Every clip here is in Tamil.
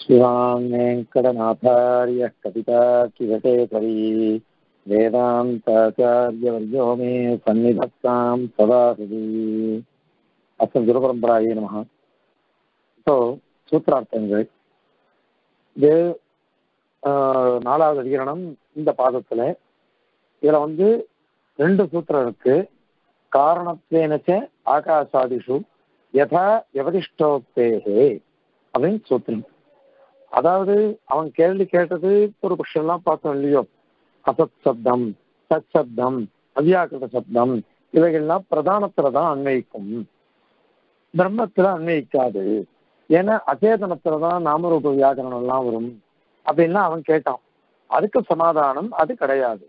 शिवान् वेङ्कटनाथार्यः कविताकिरटेकरी वेदान्ताचार्यवर्यो मे सन्निधत्तां सदा हृदि அஸ்மத் குருபரம்பராயே நமக ஸோ சூத்திரார்த்தங்கள் இது ஆஹ், நாலாவது அதிகரணம் இந்த பாதத்துல இதுல வந்து ரெண்டு சூத்திரம் இருக்கு காரணத்வேனச்ச ஆகாசாதிஷு யதா எவதிஷ்டோக்தேகே அப்படின்னு சூத்திரம் அதாவது அவன் கேள்வி கேட்டது ஒரு எல்லாம் பார்த்தோம் இல்லையோ அசத் சப்தம் சத் சப்தம் அவ்யாக்கிருத சப்தம் இவைகள்லாம் பிரதானத்துல தான் அன்வயிக்கும் பிரம்மத்துல அன்வயிக்காது ஏன்னா அச்சேதனத்துல தான் நாமரூப வியாகரணம் எல்லாம் வரும் அப்படின்னா அவன் கேட்டான் அதுக்கு சமாதானம் அது கிடையாது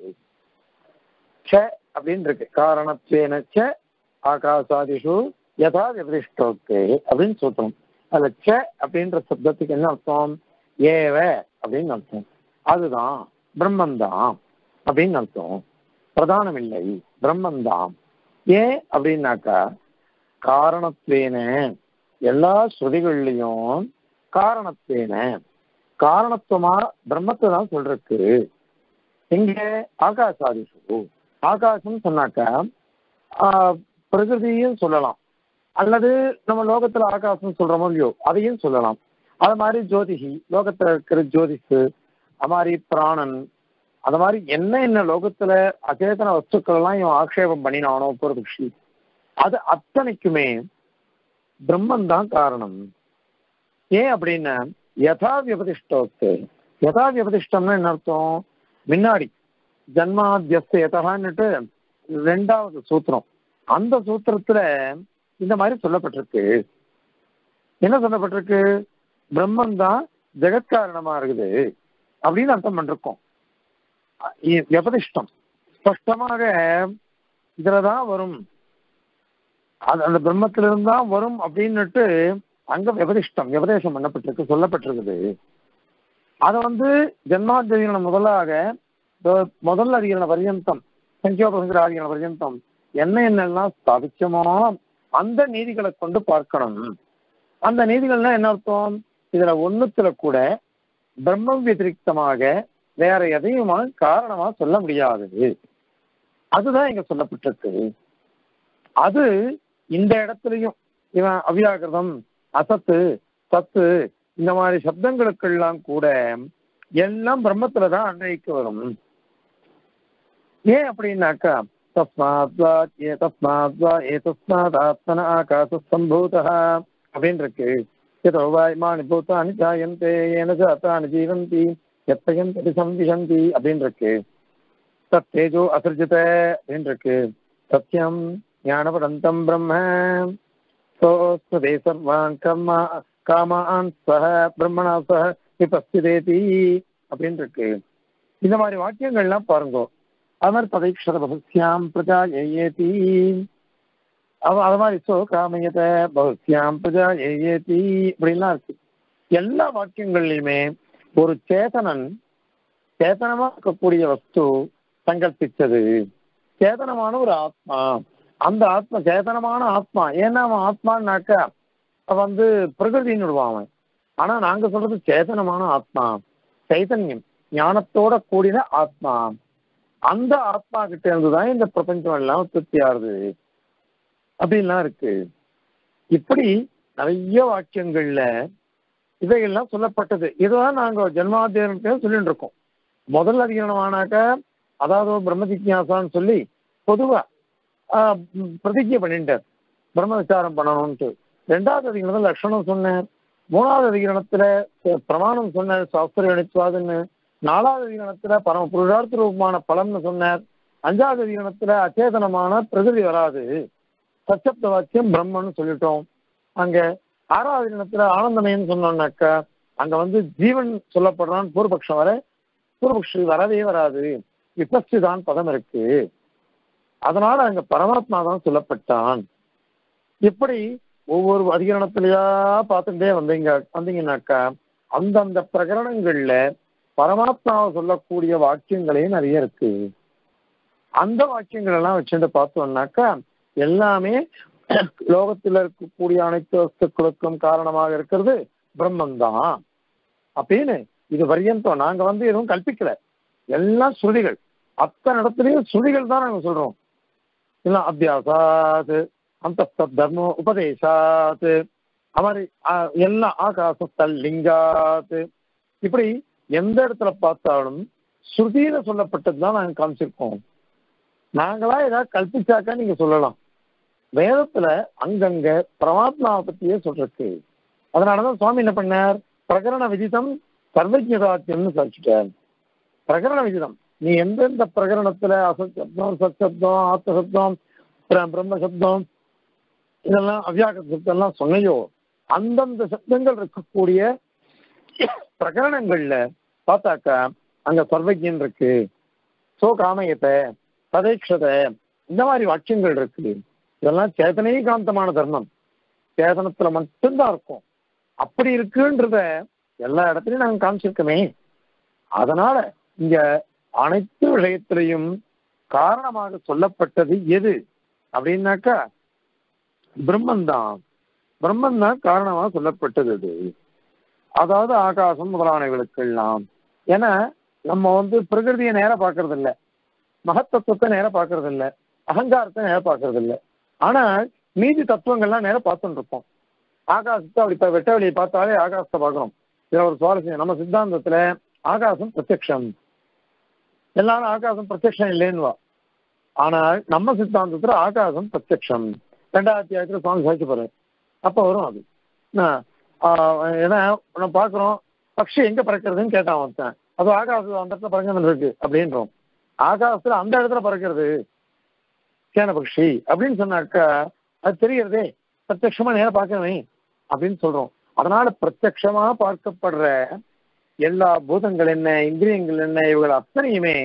ச அப்படின்னு இருக்கு காரணத்வேன ச ஆகாசாதிஷு யதா விபதிஷ்டோக்கே அப்படின்னு சொல்றோம் அதுல ச அப்படின்ற சப்தத்துக்கு என்ன அர்த்தம் ஏவ அப்படின்னு அர்த்தம் அதுதான் பிரம்மந்தான் அப்படின்னு அர்த்தம் பிரதானம் இல்லை பிரம்மந்தான் ஏன் அப்படின்னாக்கா காரணத்வேன எல்லா ஸ்ருதிகள்லையும் காரணத்வேன காரணத்துவமா பிரம்மத்தை தான் சொல்றதுக்கு இங்க ஆகாசாதிஷு ஆகாசம் சொன்னாக்கா ஆஹ், பிரகிருதியும் சொல்லலாம் அல்லது நம்ம லோகத்துல ஆகாசம் சொல்றோமோ இல்லையோ அதையும் சொல்லலாம் அது மாதிரி ஜோதிகி லோகத்துல இருக்கிற ஜோதிஷு அது மாதிரி பிராணன் அது மாதிரி என்ன என்ன லோகத்துல அச்சேதன வஸ்துக்கள் எல்லாம் இவன் ஆக்ஷேபம் பண்ணினானோ பூர்வபக்ஷி அது அத்தனைக்குமே பிரம்மன் தான் காரணம் ஏன் அப்படின்னா யதா வியபதிஷ்டோத்து யதா வியபதிஷ்டம்னா என்ன அர்த்தம் முன்னாடி ஜன்மாத்தியஸ்த யதான்னுட்டு ரெண்டாவது சூத்திரம் அந்த சூத்திரத்துல இந்த மாதிரி சொல்லப்பட்டிருக்கு என்ன சொல்லப்பட்டிருக்கு பிரம்மன் தான் ஜெகத்காரணமா இருக்குது அப்படின்னு அர்த்தம் பண்ணிருக்கோம் இ- வியபதிஷ்டம் ஸ்பஷ்டமாக இதுலதான் வரும் அது அந்த பிரம்மத்திலிருந்து தான் வரும் அப்படின்னுட்டு அங்க விபதிஷ்டம் விபதேசம் பண்ணப்பட்டிருக்கு சொல்லப்பட்டிருக்குது அதை வந்து ஜென்மாதிகரணம் முதலாக தொ- முதல் அதிகரண பர்யந்தம் சங்கியோபசங்கர அதிகரண பர்யந்தம் என்ன என்னெல்லாம் ஸ்தாபிச்சமோ அந்த நீதிகளை கொண்டு பார்க்கணும் அந்த நீதிகள்னா என்ன அர்த்தம் இதுல ஒண்ணுத்துல கூட பிரம்மம் வத்திரிக்தமாக வேற எதையுமா காரணமா சொல்ல முடியாது அதுதான் இங்க சொல்லப்பட்டிருக்கு அது இந்த இடத்துலயும் இவன் அவ்யாகிருதம் அசத்து சத்து இந்த மாதிரி சப்தங்களுக்கெல்லாம் கூட எல்லாம் பிரம்மத்துல தான் அன்னைக்கு வரும் ஏன் அப்படின்னாக்கா தஸ்மாத் வா ஏ தஸ்மாத் வா ஏ தஸ்மாத் ஆத்மன ஆகாச சம்பூதா அப்படின்னு இருக்கு ஏதோ வாய்மானி பூத்தானி ஜாயந்தே ஏன ஜாத்தானி ஜீவந்தி எத்தையும் தடி சம்பிஷந்தி அப்படின்னு இருக்கு தத்தேஜோ அசிருஜித அப்படின்னு இருக்கு சத்தியம் ஞானபடந்தம் பிரம்ம சோஸ்தே சர்வான் கர்மா காமான் சக பிரம்மணா சக விபஸ்திதேதி அப்படின்னு இருக்கு இந்த மாதிரி வாக்கியங்கள்லாம் பாருங்க அது மாதிரி பதைக்ஷர பகுஸ்யாம் பிரஜா ஏயேதி அவ அது மாதிரி சோ காமயத பகுஸ்யாம் பிரஜா ஏயேதி இப்படிலாம் இருக்கு எல்லா வாக்கியங்கள்லையுமே ஒரு சேதனன் சேதனமா இருக்கக்கூடிய வஸ்து சங்கல்பிச்சது சேதனமான ஒரு ஆத்மா அந்த ஆத்மா சேதனமான ஆத்மா ஏன்னா அவன் ஆத்மான்னாக்கா அவன் வந்து பிரகிருதின்னு விடுவான் அவன் ஆனா நாங்க சொல்றது சேதனமான ஆத்மா சைதன்யம் ஞானத்தோட கூடின ஆத்மா அந்த ஆத்மா கிட்ட இருந்துதான் இந்த பிரபஞ்சம் எல்லாம் உற்பத்தி ஆகுது அப்படின்லாம் இருக்கு இப்படி நிறைய வாக்கியங்கள்ல இவைகள்லாம் சொல்லப்பட்டது இதுதான் நாங்க ஜென்மாத்தியம் சொல்லிட்டு இருக்கோம் முதல் அதிகரணமானாக்க அதாவது பிரம்ம ஜிக்யாசான்னு சொல்லி பொதுவா ஆஹ், ம், பிரதிஜை பண்ணிட்டார் பிரம்ம விசாரம் பண்ணணும்ட்டு ரெண்டாவது அதிகரணத்துல லட்சணம் சொன்னார் மூணாவது அதிகரணத்துல அஹ், பிரமாணம் சொன்னார் சாஸ்திர கணித்வாதுன்னு நாலாவது அதிகரணத்துல பரம புருஷார்த்த ரூபமான பலம்னு சொன்னார் அஞ்சாவது அதிகரணத்துல அச்சேதனமான பிரகிருதி வராது சச்சப்த வாக்கியம் பிரம்மன்னு சொல்லிட்டோம் அங்க ஆறாவது தினத்துல ஆனந்தமயன்னு சொன்னோம்னாக்கா அங்க வந்து ஜீவன் சொல்லப்படுறான் பூர்வபக்ஷம் வர பூர்வபக்ஷி வரவே வராது விபஸ்திதான் பதம் இருக்கு அதனால அங்க பரமாத்மா தான் சொல்லப்பட்டான் இப்படி ஒவ்வொரு அதிகரணத்திலயா பார்த்துட்டே வந்தீங்க வந்தீங்கன்னாக்கா அந்தந்த பிரகரணங்கள்ல பரமாத்மாவை சொல்லக்கூடிய வாக்கியங்களே நிறைய இருக்கு அந்த வாக்கியங்கள் எல்லாம் வச்சுட்டு பார்த்தோம்னாக்கா எல்லாமே லோகத்தில் இருக்கக்கூடிய அனைத்து வஸ்துக்களுக்கும் காரணமாக இருக்கிறது பிரம்மன் தான் அப்படின்னு இது பரியந்தம் நாங்க வந்து எதுவும் கல்பிக்கல எல்லாம் ஸ்ருதிகள் அத்தனை இடத்துலயும் ஸ்ருதிகள் தான் நாங்க சொல்றோம் இல்ல அத்தியாசாத் அந்த தர்ம உபதேசாத் மாதிரி ஆஹ், எல்லாம் ஆகாசத்தல் லிங்காத் இப்படி எந்த இடத்துல பார்த்தாலும் ஸ்ருதியில சொல்லப்பட்டது தான் நாங்க காமிச்சிருக்கோம் நாங்களா ஏதாவது கல்பிச்சாக்கா நீங்க சொல்லலாம் வேதத்துல அங்கங்க பரமாத்மாவை பத்தியே சொல்றதுக்கு அதனாலதான் சுவாமி என்ன பண்ணார் பிரகரண விதிதம் சர்வஜதாத்தியம்னு சொல்லிட்டார் பிரகரண விதிதம் நீ எந்தெந்த பிரகரணத்துல அசப்தம் சத்சப்தம் ஆத்மசப்தம் பிர- பிரம்ம சப்தம் இதெல்லாம் அவ்யாக்க சப்தம் எல்லாம் சொன்னையோ அந்தந்த சப்தங்கள் இருக்கக்கூடிய பிரகரணங்கள்ல பார்த்தாக்கா அங்க சர்வஜன் இருக்கு சோ காமயத்தை சதேக்ஷதை இந்த மாதிரி வாக்கியங்கள் இருக்கு இதெல்லாம் சேதனீகாந்தமான தர்மம் சேதனத்துல மட்டும்தான் இருக்கும் அப்படி இருக்குன்றத எல்லா இடத்துலயும் நாங்க காமிச்சிருக்கோமே அதனால இங்க அனைத்து விஷயத்திலையும் காரணமாக சொல்லப்பட்டது எது அப்படின்னாக்கா பிரம்மன் தான் பிரம்மன் தான் காரணமாக சொல்லப்பட்டது அது அதாவது ஆகாசம் முதலானவைகளுக்கெல்லாம் ஏன்னா நம்ம வந்து பிரகிருதியை நேரா பார்க்கறது இல்ல மகத்தத்துவத்தை நேரா பார்க்கறது இல்ல அகங்காரத்தை நேரா பார்க்கறது இல்ல ஆனால் மீதி தத்துவங்கள்லாம் நேரா பார்த்துட்டு இருப்போம் ஆகாசத்தை அப்படி இப்ப வெட்ட வெளியை பார்த்தாலே ஆகாசத்தை பார்க்கிறோம் இதுல ஒரு சுவாரஸ்யம் நம்ம சித்தாந்தத்துல ஆகாசம் பிரத்யக்ஷம் எல்லாரும் ஆகாசம் பிரத்யக்ஷம் இல்லைன்னுவா ஆனால் நம்ம சித்தாந்தத்துல ஆகாசம் பிரத்யக்ஷம் ரெண்டாயிரத்தி அத்தியாயத்துல சுவாமி சாதிச்சு போறாரு அப்ப வரும் அது நான், ஆஹ், ஏன்னா நம்ம பாக்குறோம் பக்ஷி எங்க பறக்கிறதுன்னு கேட்டான் ஒருத்தன் அது ஆகாசம் அந்த இடத்துல பறக்கிறது இருக்கு அப்படின்றோம் ஆகாசத்துல அந்த இடத்துல பறக்கிறது சேன பக்ஷி அப்படின்னு சொன்னாக்கா அது தெரியறதே பிரத்யட்சமா நேரம் பார்க்கவே அப்படின்னு சொல்றோம் அதனால பிரத்யட்சமா பார்க்கப்படுற எல்லா பூதங்கள் என்ன இந்திரியங்கள் என்ன இவர்கள் அத்தனையுமே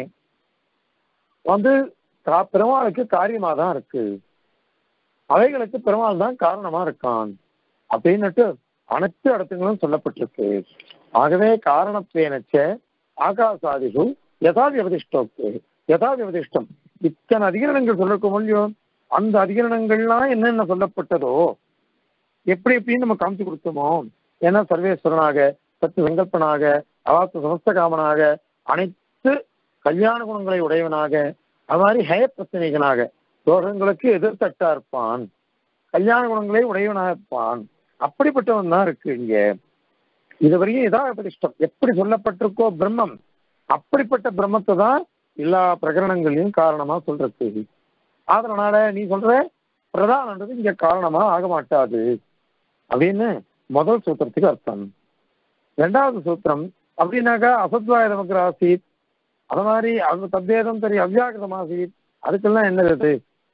வந்து கா- பெருமாளுக்கு காரியமா தான் இருக்கு அவைகளுக்கு பெருமாள் தான் காரணமா இருக்கான் அப்படின்னுட்டு அனைத்து இடத்துங்களும் சொல்லப்பட்டிருக்கு ஆகவே காரணத்வேனச்ச ஆகாசாதிகு யதா வியபதிஷ்டோக்கு யதா வியபதிஷ்டம் இத்தனை அதிகரணங்கள் சொல்லிருக்க முடியும் அந்த அதிகரணங்கள்லாம் என்னென்ன சொல்லப்பட்டதோ எப்படி எப்படின்னு நம்ம காமிச்சு கொடுத்தோமோ ஏன்னா சர்வேஸ்வரனாக சத்து சங்கல்பனாக அவாத்து சமஸ்த காமனாக அனைத்து கல்யாண குணங்களை உடையவனாக அது மாதிரி ஹய பிரச்சனைகனாக தோஷங்களுக்கு எதிர்த்தட்டா இருப்பான் கல்யாண குணங்களை உடையவனாக இருப்பான் அப்படிப்பட்டவன் தான் இருக்கு இங்க இதுவரையும் இதான் பிரதிஷ்டம் எப்படி சொல்லப்பட்டிருக்கோ பிரம்மம் அப்படிப்பட்ட பிரம்மத்தை தான் எல்லா பிரகரணங்களையும் காரணமா சொல்றது அதனால நீ சொல்ற பிரதானன்றது இங்க காரணமா ஆக மாட்டாது அப்படின்னு முதல் சூத்திரத்துக்கு அர்த்தம் ரெண்டாவது சூத்திரம் அப்படின்னாக்கா அசத்வாய நமக்கு ஆசீத் அது மாதிரி அது தத்தேதம் சரி அவ்யாகிருதம் ஆசீத் அதுக்கெல்லாம் என்னது அது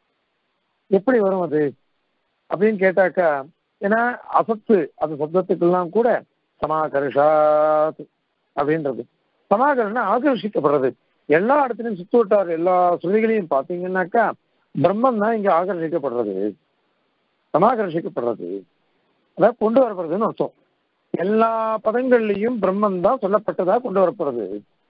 எப்படி வரும் அது அப்படின்னு கேட்டாக்கா ஏன்னா அசத்து அது சப்தத்துக்கெல்லாம் கூட சமாகர்ஷாத் அப்படின்றது சமாகரம்னா ஆகர்ஷிக்கப்படுறது எல்லா இடத்துலையும் சுத்து விட்டார் எல்லா சுருதிகளையும் பார்த்தீங்கன்னாக்கா பிரம்மன் தான் இங்க ஆகர்ஷிக்கப்படுறது சமாகர்ஷிக்கப்படுறது அதாவது கொண்டு வரப்படுறதுன்னு அர்த்தம் எல்லா பதங்கள்லையும் பிரம்மன் தான் சொல்லப்பட்டதா கொண்டு வரப்படுறது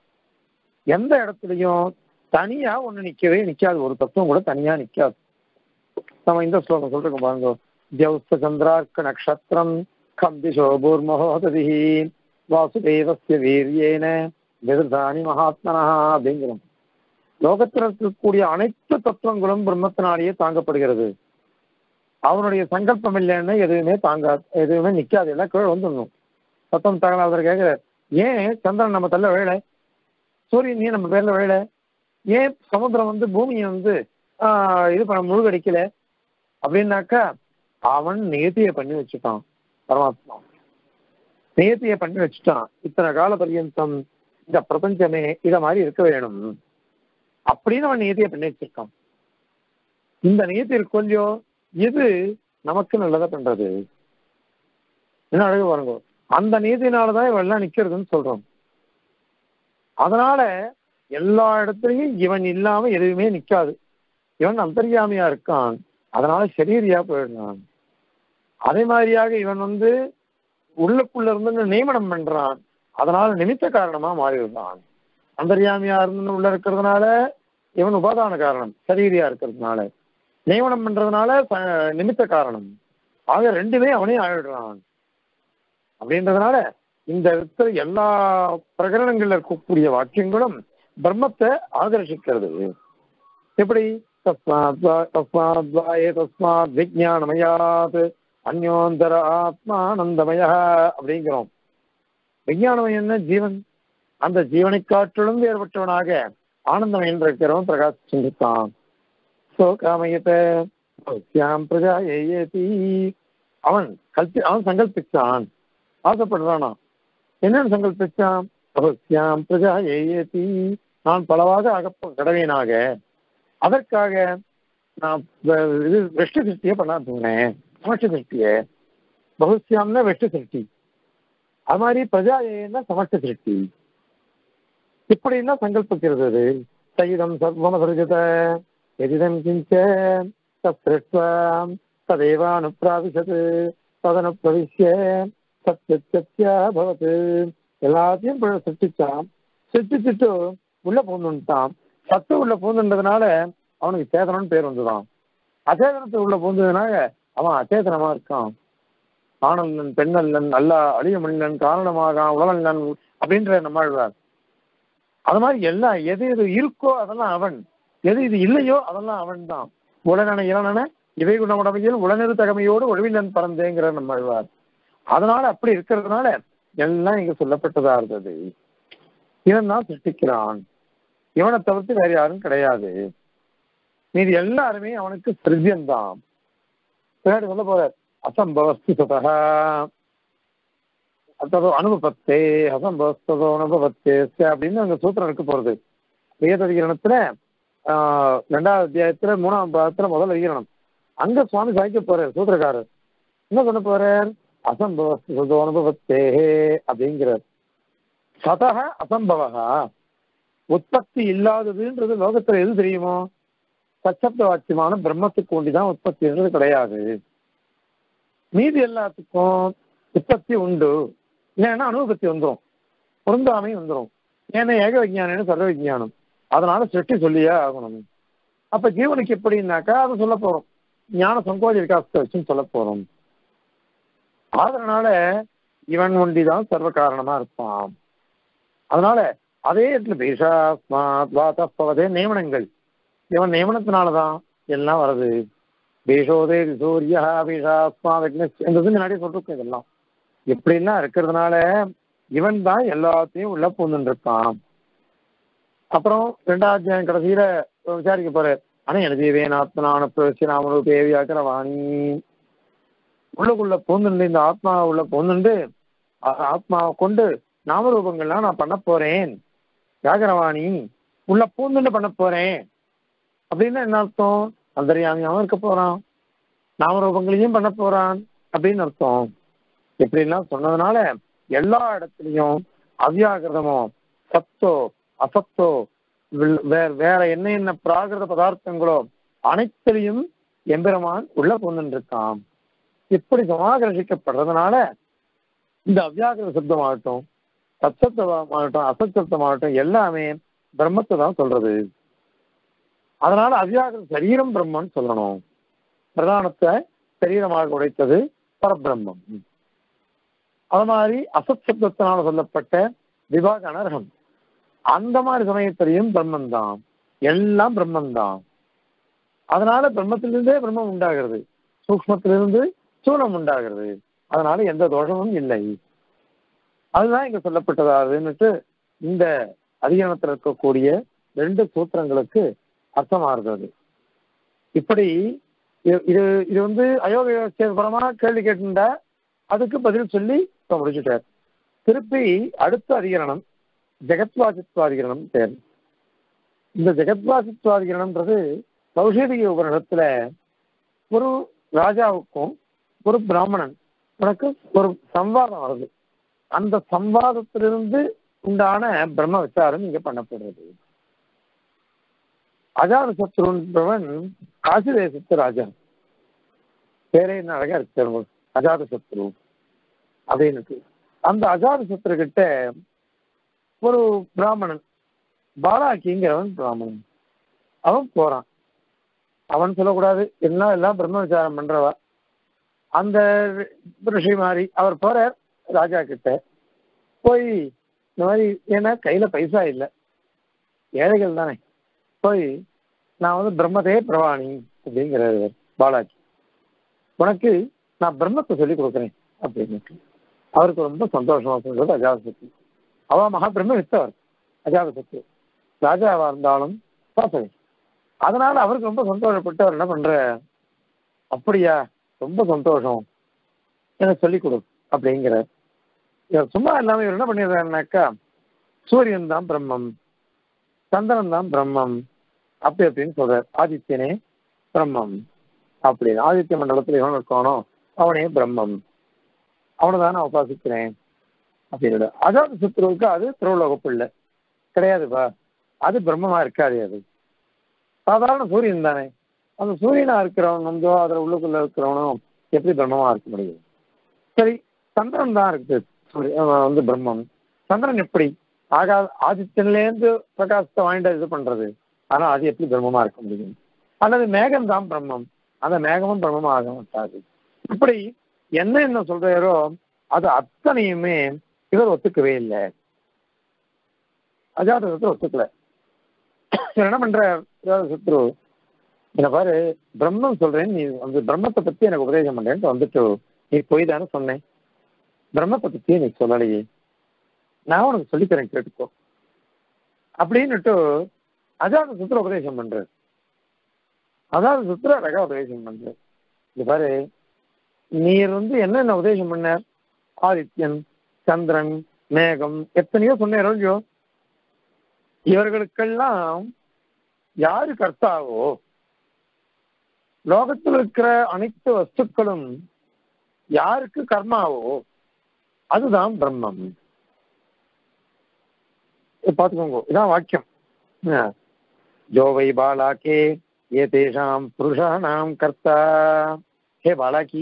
எந்த இடத்துலையும் தனியா ஒண்ணு நிக்கவே நிக்காது ஒரு தத்துவம் கூட தனியா நிக்காது நம்ம இந்த ஸ்லோகம் சொல்றோம் பாருங்க தியௌஸ்த சந்திரார்க்க நக்ஷத்திரம் கம்பிஷோ பூர்மஹோததிஹி வாசுதேவஸ்ய வீரியேன விததானி மகாத்மனா அப்படிங்கிறோம் லோகத்தில் இருக்கக்கூடிய அனைத்து தத்துவங்களும் பிரம்மத்தினாலேயே தாங்கப்படுகிறது அவனுடைய சங்கல்பம் இல்லைன்னு எதுவுமே தாங்காது எதுவுமே நிக்காது எல்லாம் கீழே வந்துடணும் சத்தம் தகவல் கேட்கிறார் ஏன் சந்திரன் நம்ம தள்ள வேலை சூரியன் நீ நம்ம பேர்ல வேலை ஏன் சமுத்திரம் வந்து பூமியை வந்து ஆஹ், இது பண்ண முழுகடிக்கல அப்படின்னாக்கா அவன் நியத்தியை பண்ணி வச்சுட்டான் பரமாத்மா நியத்தியை பண்ணி வச்சுட்டான் இத்தனை கால பர்யந்தம் இந்த பிரபஞ்சமே இத மாதிரி இருக்க வேணும் அப்படின்னு அவன் நியத்தியை பண்ணி வச்சிருக்கான் இந்த நியத்தி இருக்கும் இல்லையோ இது நமக்கு நல்லதா பண்றது என்ன அழகு பாருங்க அந்த நீதினாலதான் இவன் எல்லாம் நிக்கிறதுன்னு சொல்றோம் அதனால எல்லா இடத்துலயும் இவன் இல்லாம எதுவுமே நிக்காது இவன் அந்தர்யாமியா இருக்கான் அதனால சரீரியா போயிடுறான் அதே மாதிரியாக இவன் வந்து உள்ளுக்குள்ள இருந்து நியமனம் பண்றான் அதனால நிமித்த காரணமா மாறிடுறான் அந்தர்யாமியா இருந்து உள்ள இருக்கிறதுனால இவன் உபாதான காரணம் சரீரியா இருக்கிறதுனால நியமனம் பண்றதுனால ச- நிமித்த காரணம் ஆக ரெண்டுமே அவனே ஆயிடுறான் அப்படின்றதுனால இந்த இருக்கிற எல்லா பிரகரணங்கள்ல இருக்கக்கூடிய வாக்கியங்களும் பிரம்மத்தை ஆதர்சிக்கிறது எப்படி தஸ்மாத் வா- தஸ்மாத் வாயே தஸ்மாத் விஜயானமயாத் அந்யோந்தர ஆத்மானந்தமய அப்படிங்கிறோம் விஞ்ஞானம் என்ன ஜீவன் அந்த ஜீவனை காற்றிலும் வேறுபட்டவனாக ஆனந்தமயன் இருக்கிறவன் பிரகாசிச்சிருக்கான் சோ காமயத்த பௌத்தியாம் பிரஜா ஏயேதி அவன் கல்பி அவன் சங்கல்பிச்சான் ஆசைப்படுறானா என்னன்னு சங்கல்பிச்சான் பௌத்தியாம் பிரஜா ஏயேதி நான் பலவாக அகப்ப கடவேனாக அதற்காக நான் வ- இது வெஷ்ட சிருஷ்டியை பண்ண போனேன் சமஷ்டி சிருஷ்டிய பகுஸ்யாம்னா வெஷ்ட சிருஷ்டி அது மாதிரி பிரஜா ஏன்னா சமஷ்டி சிருஷ்டி இப்படின்னா சங்கல்பிக்கிறது அது சகிதம் சர்வமசர்ஜத எதிதம் கிஞ்ச தத்ருஷ்வாம் ததேவானுப்பிராவிசத் ததனுப்பிரவிஷ்ய சத்யத்யா பவத் எல்லாத்தையும் ப- சிருஷ்டிச்சான் சிருஷ்டிச்சுட்டு உள்ள பூந்துட்டான் சத்து உள்ள பூந்துன்றதுனால அவனுக்கு சேதனம்னு பேர் வந்துதான் அச்சேதனத்து உள்ள பூந்ததுனால அவன் அச்சேதனமா இருக்கான் ஆனந்தன் பெண்ணல்லன் அல்ல அழிய மன்னன் காரணமாக உடலல்லன் அப்படின்ற நம்மாழ்வார் அது மாதிரி எல்லாம் எது எது இருக்கோ அதெல்லாம் அவன் எது இது இல்லையோ அதெல்லாம் அவன் தான் உடனென இளனென இவை குணமுடமையில் உடனெது தகமையோடு ஒழிவில்லன் பறந்தேங்கிற நம்மாழ்வார் அதனால அப்படி இருக்கிறதுனால எல்லாம் இங்க சொல்லப்பட்டதா இருந்தது இவன் தான் சிருஷ்டிக்கிறான் இவனை தவிர்த்து வேற யாரும் கிடையாது மீதி எல்லாருமே அவனுக்கு சிருஜ்யம் தான் பின்னாடி சொல்ல போற அசம்பவஸ்து சதா அத்ததோ அனுபவத்தே அசம்பவஸ்ததோ அனுபவத்தே அப்படின்னு அங்க சூத்திரம் இருக்க போறது வேததிகரணத்துல ஆஹ் ரெண்டாவது அத்தியாயத்துல மூணாம் பாகத்துல முதல் அதிகரணம் அங்க சுவாமி சாய்க்க போறார் சூத்திரக்காரர் என்ன சொல்ல போறார் அசம்பவஸ்ததோ அனுபவத்தே அப்படிங்கிறார் சதக அசம்பவகா உற்பத்தி இல்லாததுன்றது லோகத்துல எது தெரியுமோ சச்சப்த வாக்கியமான பிரம்மத்துக்கு ஒண்டிதான் உற்பத்தின்றது கிடையாது மீதி எல்லாத்துக்கும் உற்பத்தி உண்டு இல்லைன்னா அனுபவத்தி வந்துடும் பொருந்தாமை வந்துடும் ஏன்னா ஏக விஞ்ஞானம் சர்வ விஞ்ஞானம் அதனால சிருஷ்டி சொல்லியே ஆகணும் அப்ப ஜீவனுக்கு எப்படின்னாக்கா அதை சொல்ல போறோம் ஞான சங்கோஜ விகாசத்தை வச்சுன்னு சொல்ல போறோம் அதனால இவன் ஒண்டிதான் சர்வ காரணமா இருப்பான் அதனால அதே இடத்துல பீஷாத்மாத்வாதப்பவதே நியமனங்கள் இவன் நியமனத்தினாலதான் எல்லாம் வருது பீஷோதே சூரியா பீஷாத்மா விக்னஸ் என்றது முன்னாடி சொல்லிருக்கோம் இதெல்லாம் இப்படிலாம் இருக்கிறதுனால இவன் தான் எல்லாத்தையும் உள்ள பூந்துட்டு இருக்கான் அப்புறம் ரெண்டாவது அத்தியாயம் கடைசியில விசாரிக்க போறார் ஆனா எனது வேணாத்மனான பிரசி நாமனு தேவியாக்கிற வாணி உள்ளுக்குள்ள பூந்துண்டு இந்த ஆத்மா உள்ள பூந்துண்டு ஆ- ஆத்மாவை கொண்டு நாமரூபங்கள்லாம் நான் பண்ண போறேன் வியாகரவாணி உள்ள பூந்துண்டு பண்ண போறேன் அப்படின்னா என்ன அர்த்தம் அந்தரியாமியாவும் இருக்க போறான் நாமரூபங்களையும் பண்ண போறான் அப்படின்னு அர்த்தம் இப்படிலாம் சொன்னதுனால எல்லா இடத்துலயும் அவ்யாகிருதமோ சத்தோ அசத்தோ வில்- வேற வேற என்ன என்ன பிராகிருத பதார்த்தங்களோ அனைத்திலையும் எம்பெருமான் உள்ள பூந்துட்டு இருக்கான் இப்படி சமாகர்ஷிக்கப்படுறதுனால இந்த அவ்யாகிருத சப்தமாகட்டும் சத்சப்தமாகட்டும் அசத்சப்தமாகட்டும் எல்லாமே பிரம்மத்தை தான் சொல்றது அதனால அவ்யாகிருத சரீரம் பிரம்மன்னு சொல்லணும் பிரதானத்தை சரீரமாக உடைத்தது பரபிரம்மம் அது மாதிரி அசத் சப்தத்தினால சொல்லப்பட்ட விபாக அனர்ஹம் அந்த மாதிரி சமயத்திலையும் பிரம்மன் தான் எல்லாம் பிரம்மன் தான் அதனால பிரம்மத்திலிருந்தே பிரம்மம் உண்டாகிறது சூக்மத்திலிருந்து சூலம் உண்டாகிறது அதனால எந்த தோஷமும் இல்லை அதுதான் இங்க சொல்லப்பட்டதாகுதுன்னுட்டு இந்த அதிகரணத்தில் இருக்கக்கூடிய ரெண்டு சூத்திரங்களுக்கு அர்த்தமாகிறது இப்படி இது இது இது வந்து அயோகபரமா கேள்வி கேட்டிருந்தா அதுக்கு பதில் சொல்லி இப்ப முடிச்சுட்டார் திருப்பி அடுத்த அதிகரணம் ஜெகத்வாசித்வாதிகரணம் பேர் இந்த ஜெகத்வாசித்வாதிகரணம்ன்றது கௌஷேதிக உபநிடத்துல ஒரு ராஜாவுக்கும் ஒரு பிராமணன் உனக்கு ஒரு சம்வாதம் வருது அந்த சம்வாதத்திலிருந்து உண்டான பிரம்ம விசாரம் இங்க பண்ணப்படுறது அஜாத சத்ருன்றவன் காசி தேசத்து ராஜா பேரே என்ன அழகா இருக்கு பாருங்க. அஜாத சத்ரு அப்படின்னு அந்த அஜாத சத்ரு கிட்ட ஒரு பிராமணன் பாலாக்கிங்கிறவன் பிராமணன் அவன் போறான் அவன் சொல்லக்கூடாது எல்லாம் எல்லாம் பிரம்ம விசாரம் பண்றவா அந்த ரிஷி மாதிரி அவர் போறார் ராஜா கிட்ட போய் இந்த மாதிரி ஏன்னா கையில பைசா இல்லை ஏழைகள் தானே போய் நான் வந்து பிரம்மதே பிரவாணி அப்படிங்கிறாரு பாலாஜி உனக்கு நான் பிரம்மத்தை சொல்லி கொடுக்குறேன் அப்படின்னு அவருக்கு ரொம்ப சந்தோஷமா சொல்றது அஜாதசக்தி அவ மகா பிரம்ம வித்தவர் அஜாதசக்தி ராஜாவா இருந்தாலும் பாசகன் அதனால அவருக்கு ரொம்ப சந்தோஷப்பட்டு அவர் என்ன பண்ற அப்படியா ரொம்ப சந்தோஷம் எனக்கு சொல்லிக் கொடு அப்படிங்கிற இவர் சும்மா இல்லாம இவர் என்ன பண்ணிடுறாருனாக்கா சூரியன் தான் பிரம்மம் சந்திரன் தான் பிரம்மம் அப்படி அப்படின்னு சொல்றார் ஆதித்யனே பிரம்மம் அப்படின்னு ஆதித்ய மண்டலத்துல எவன் இருக்கானோ அவனே பிரம்மம் அவனை தான் நான் உபாசிக்கிறேன் அப்படின்னு அதாவது சுத்துருவுக்கு அது திருவுலக பிள்ளை கிடையாதுப்பா அது பிரம்மமா இருக்காது அது சாதாரண சூரியன் தானே அந்த சூரியனா இருக்கிறவன் வந்து அதுல உள்ளுக்குள்ள இருக்கிறவனும் எப்படி பிரம்மமா இருக்க முடியும் சரி சந்திரன் தான் இருக்கு சூரிய அவன் வந்து பிரம்மம் சந்திரன் எப்படி ஆகா ஆதித்யன்லேருந்து பிரகாசத்தை வாங்கிட்டு இது பண்றது ஆனா அது எப்படி பிரம்மமா இருக்க முடியும் அல்லது மேகம் தான் பிரம்மம் அந்த மேகமும் பிரம்மமா ஆக மாட்டாது இப்படி என்ன என்ன சொல்றாரோ அது அத்தனையுமே இவர் ஒத்துக்கவே இல்லை அஜாதகத்தை ஒத்துக்கல இவர் என்ன பண்ற சத்ரு என்ன பாரு பிரம்மம் சொல்றேன் நீ வந்து பிரம்மத்தை பத்தி எனக்கு உபதேசம் பண்றேன்ட்டு வந்துட்டு நீ போய் தானே சொன்னேன் பிரம்மத்தை பத்தி நீ சொல்லலையே நான் உனக்கு சொல்லித்தரேன் கேட்டுக்கோ அப்படின்னுட்டு அஜாத சுத்திர உபதேசம் பண்ற அதாவது சுத்திர அழகா உபதேசம் பண்ற இது பாரு நீர் வந்து என்னென்ன உபதேசம் பண்ண ஆதித்யன் சந்திரன் மேகம் எத்தனையோ சொன்னேன் இல்லையோ இவர்களுக்கெல்லாம் யாரு கர்த்தாவோ லோகத்தில் இருக்கிற அனைத்து வஸ்துக்களும் யாருக்கு கர்மாவோ அதுதான் பிரம்மம் பாத்துக்கோங்க இதான் வாக்கியம் ஜோவை பாலாக்கே ஏ தேஷாம் புருஷானாம் கர்த்தா ஹே பாலாக்கி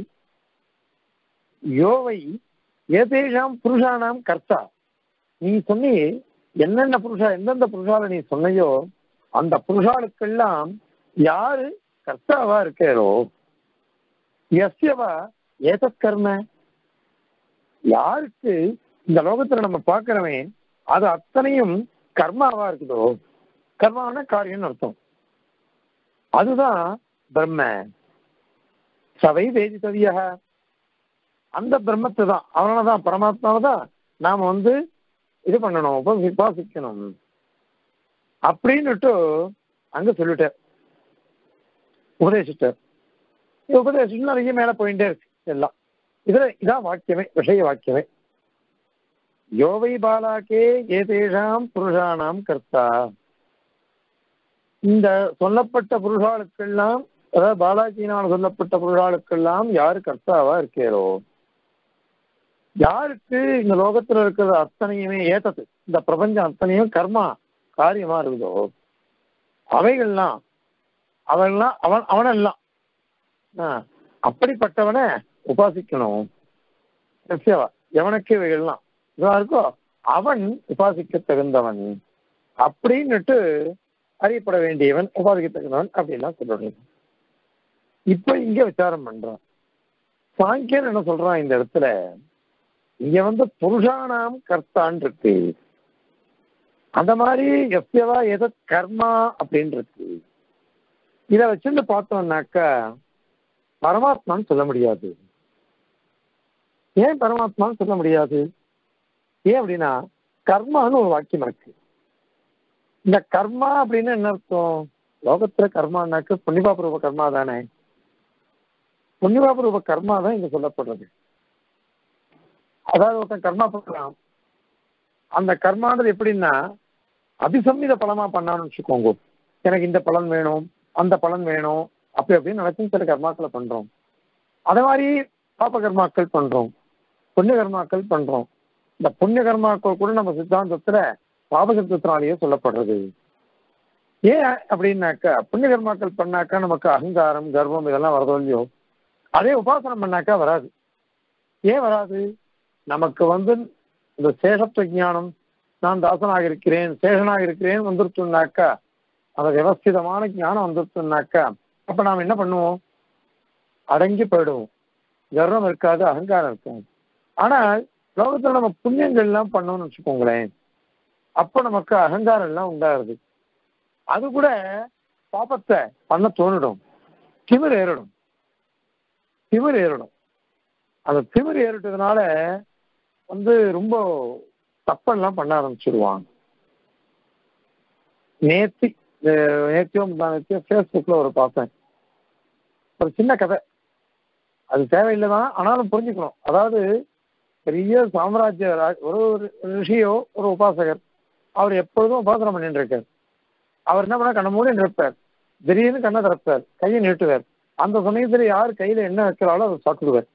யோவை ஏதேஷாம் புருஷானாம் கர்த்தா நீ சொன்னி என்னென்ன புருஷா எந்தெந்த புருஷால நீ சொன்னையோ அந்த புருஷாளுக்கெல்லாம் யாரு கர்த்தாவா இருக்காரோ எஸ்யவா ஏதத் கர்ம யாருக்கு இந்த லோகத்துல நம்ம பார்க்கிறவன் அது அத்தனையும் கர்மாவா இருக்குதோ கர்மானா காரியம்னு அர்த்தம் அதுதான் பிரம்ம சவை வேதித்தவியாக அந்த பிரம்மத்தை தான் அவனால தான் பரமாத்மாவை தான் நாம வந்து இது பண்ணணும் உப- உபாசிக்கணும் அப்படின்னுட்டு அங்க சொல்லிட்டார் உபதேசிட்டார் இது உபதேசிச்சு நிறைய மேல போயிட்டே இருக்கு எல்லாம் இதுல இதான் வாக்கியமே விஷய வாக்கியமே யோவை பாலாக்கே ஏதேஷாம் புருஷானாம் கர்த்தா இந்த சொல்லப்பட்ட புருஷாளுக்கெல்லாம் அதாவது பாலாஜியினால் சொல்லப்பட்ட புருஷாளுக்கெல்லாம் யாரு கர்த்தாவா இருக்கேரோ யாருக்கு இந்த லோகத்துல இருக்கிற அத்தனையுமே ஏத்தது இந்த பிரபஞ்சம் அத்தனையும் கர்மா காரியமா இருக்குதோ அவைகள்லாம் அவெல்லாம் அவன் அவனெல்லாம் ஆ, அப்படிப்பட்டவனை உபாசிக்கணும் நிச்சயமா எவனுக்கு இவைகள்லாம் இதுவா இருக்கோ அவன் உபாசிக்க தகுந்தவன் அப்படின்னுட்டு அறியப்பட வேண்டியவன் உபாசிக்க தகுந்தவன் அப்படின்லாம் சொல்றது இப்ப இங்க விசாரம் பண்றான் சாங்கியன் என்ன சொல்றான் இந்த இடத்துல இங்க வந்து புருஷானாம் கர்த்தான் இருக்கு அந்த மாதிரி எஸ்யவா எத கர்மா அப்படின்னு இருக்கு இத வச்சுட்டு பார்த்தோம்னாக்கா பரமாத்மான்னு சொல்ல முடியாது ஏன் பரமாத்மான்னு சொல்ல முடியாது ஏன் அப்படின்னா கர்மான்னு ஒரு வாக்கியம் இருக்கு இந்த கர்மா அப்படின்னு என்ன அர்த்தம் லோகத்துல கர்மானாக்க புண்ணியபாப ரூப கர்மா தானே புண்ணியபாப ரூப கர்மா தான் இங்க சொல்லப்படுறது அதாவது ஒருத்தன் கர்மா பண்றான் அந்த கர்மானது எப்படின்னா அபிசம்மித பலமா பண்ணான்னு வச்சுக்கோங்க எனக்கு இந்த பலன் வேணும் அந்த பலன் வேணும் அப்படி அப்படின்னு நினைச்சு சில கர்மாக்களை பண்றோம் அதே மாதிரி பாப கர்மாக்கள் பண்றோம் புண்ணிய கர்மாக்கள் பண்றோம் இந்த புண்ணிய கர்மாக்கள் கூட நம்ம சித்தாந்தத்துல பாபசப்தத்தினாலேயே சொல்லப்படுறது ஏன் அப்படின்னாக்கா புண்ணிய கர்மாக்கள் பண்ணாக்கா நமக்கு அகங்காரம் கர்வம் இதெல்லாம் வரதோ இல்லையோ அதே உபாசனம் பண்ணாக்கா வராது ஏன் வராது நமக்கு வந்து இந்த சேஷத்துவ ஞானம் நான் தாசனாக இருக்கிறேன் சேஷனாக இருக்கிறேன் வந்துருச்சுனாக்கா அந்த விவஸ்திதமான ஞானம் வந்துருச்சுனாக்கா அப்ப நாம் என்ன பண்ணுவோம் அடங்கி போயிடுவோம் கர்வம் இருக்காது அகங்காரம் இருக்காது ஆனால் லோகத்துல நம்ம புண்ணியங்கள் எல்லாம் பண்ணோம்னு வச்சுக்கோங்களேன் அப்ப நமக்கு அகங்காரம் எல்லாம் உண்டாகுது அது கூட பாப்பத்தை பண்ண தோணிடும் திமிர் ஏறிடும் திமிர் ஏறிடும் அந்த திமிர் ஏறிட்டதுனால வந்து ரொம்ப தப்பெல்லாம் பண்ண ஆரம்பிச்சிருவாங்க நேத்தி அஹ் நேத்தியோ முந்தானத்தியோ ஃபேஸ்புக்ல ஒரு பார்த்தேன் ஒரு சின்ன கதை அது தேவையில்லை தான் ஆனாலும் புரிஞ்சுக்கணும் அதாவது பெரிய சாம்ராஜ்ய ரா- ஒரு ஒரு ரிஷியோ ஒரு உபாசகர் அவர் எப்பொழுதும் உபாசனை பண்ணிட்டு இருக்கார் அவர் என்ன பண்ண கண்ண மூடி நிற்பார் திடீர்னு கண்ணை திறப்பார் கையை நீட்டுவார் அந்த சமயத்துல யார் கையில என்ன வைக்கிறாளோ அதை சாப்பிடுவார்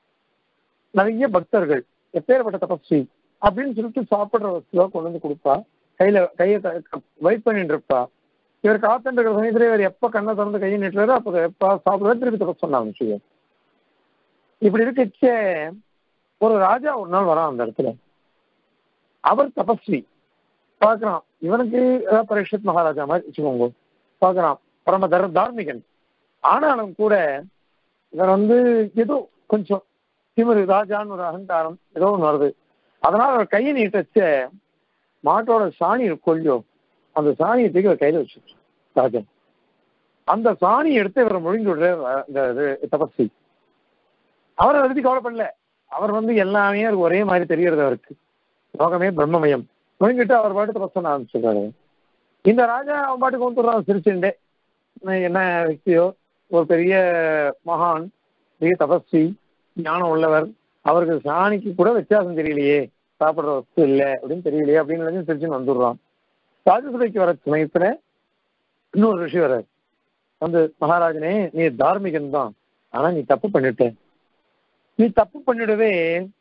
நிறைய பக்தர்கள் எப்பேற்பட்ட தபஸ்வி அப்படின்னு சொல்லிட்டு சாப்பிடுற வஸ்துவா கொண்டு வந்து கொடுப்பா கையில கையை வெயிட் பண்ணிட்டு இருப்பா இவர் காத்துட்டு இருக்கிற சமயத்துல இவர் எப்ப கண்ணை திறந்து கையை நீட்டுறாரோ அப்ப எப்ப சாப்பிடுவார் திருப்பி தபஸ் பண்ண ஆரம்பிச்சுவார் இப்படி இருக்கச்சே ஒரு ராஜா ஒரு நாள் வரான் அந்த இடத்துல அவர் தபஸ்வி பார்க்கறான் இவனுக்கு ஏதாவது பரீட்சித் மகாராஜா மாதிரி வச்சுக்கோங்க பார்க்கறான் பரம தர தார்மிகன் ஆனாலும் கூட இவர் வந்து ஏதோ கொஞ்சம் திமிரு ராஜான்னு ஒரு அகங்காரம் ஏதோ ஒன்று வருது அதனால அவர் கையை நீட்டச்ச மாட்டோட சாணி கொல்லியோ அந்த சாணியை தூக்கி அவர் கையில வச்சு ராஜன் அந்த சாணியை எடுத்து இவரை முழுங்கி விடுற இந்த இது தபஸ்வி அவர் அதை பத்தி கவலைப்படல அவர் வந்து எல்லாமே அவருக்கு ஒரே மாதிரி தெரியறது அவருக்கு லோகமே பிரம்மமயம் முழுங்கிட்டு அவர் பாட்டு தபஸ் பண்ண ஆரம்பிச்சிருக்காரு இந்த ராஜா அவன் பாட்டுக்கு வந்துடுறான் சிரிச்சுண்டே என்ன- என்ன വ്യക്തിயோ ஒரு பெரிய மகான் பெரிய தபஸ்வி ஞானம் உள்ளவர் அவருக்கு சாணிக்கு கூட வித்தியாசம் தெரியலையே சாப்பிடுற வஸ்து இல்லை அப்படின்னு தெரியலையே அப்படின்னு நினைச்சு சிரிச்சுன்னு வந்துடுறான் ராஜசபைக்கு வர சமயத்துல இன்னொரு ரிஷி வர்றார் வந்து மகாராஜனே நீ தார்மிகன் தான் ஆனா நீ தப்பு பண்ணிட்ட நீ தப்பு பண்ணிடவே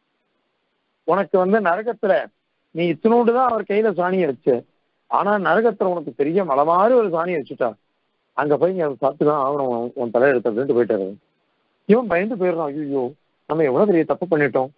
உனக்கு வந்து நரகத்துல நீ இத்தினோண்டு தான் அவர் கையில சாணியை வச்ச ஆனா நரகத்துல உனக்கு பெரிய மலை மாதிரி ஒரு சாணியை வச்சுட்டா அங்க போய் நீ அதை சாப்பிட்டு தான் ஆகணும் உன் உன் தலையெடுத்து அப்படின்ட்டு போயிட்டாரு இவன் பயந்து போயிடுறான் ஐயோ நம்ம எவ்வளவு பெரிய தப்பு பண்ணிட்டோம்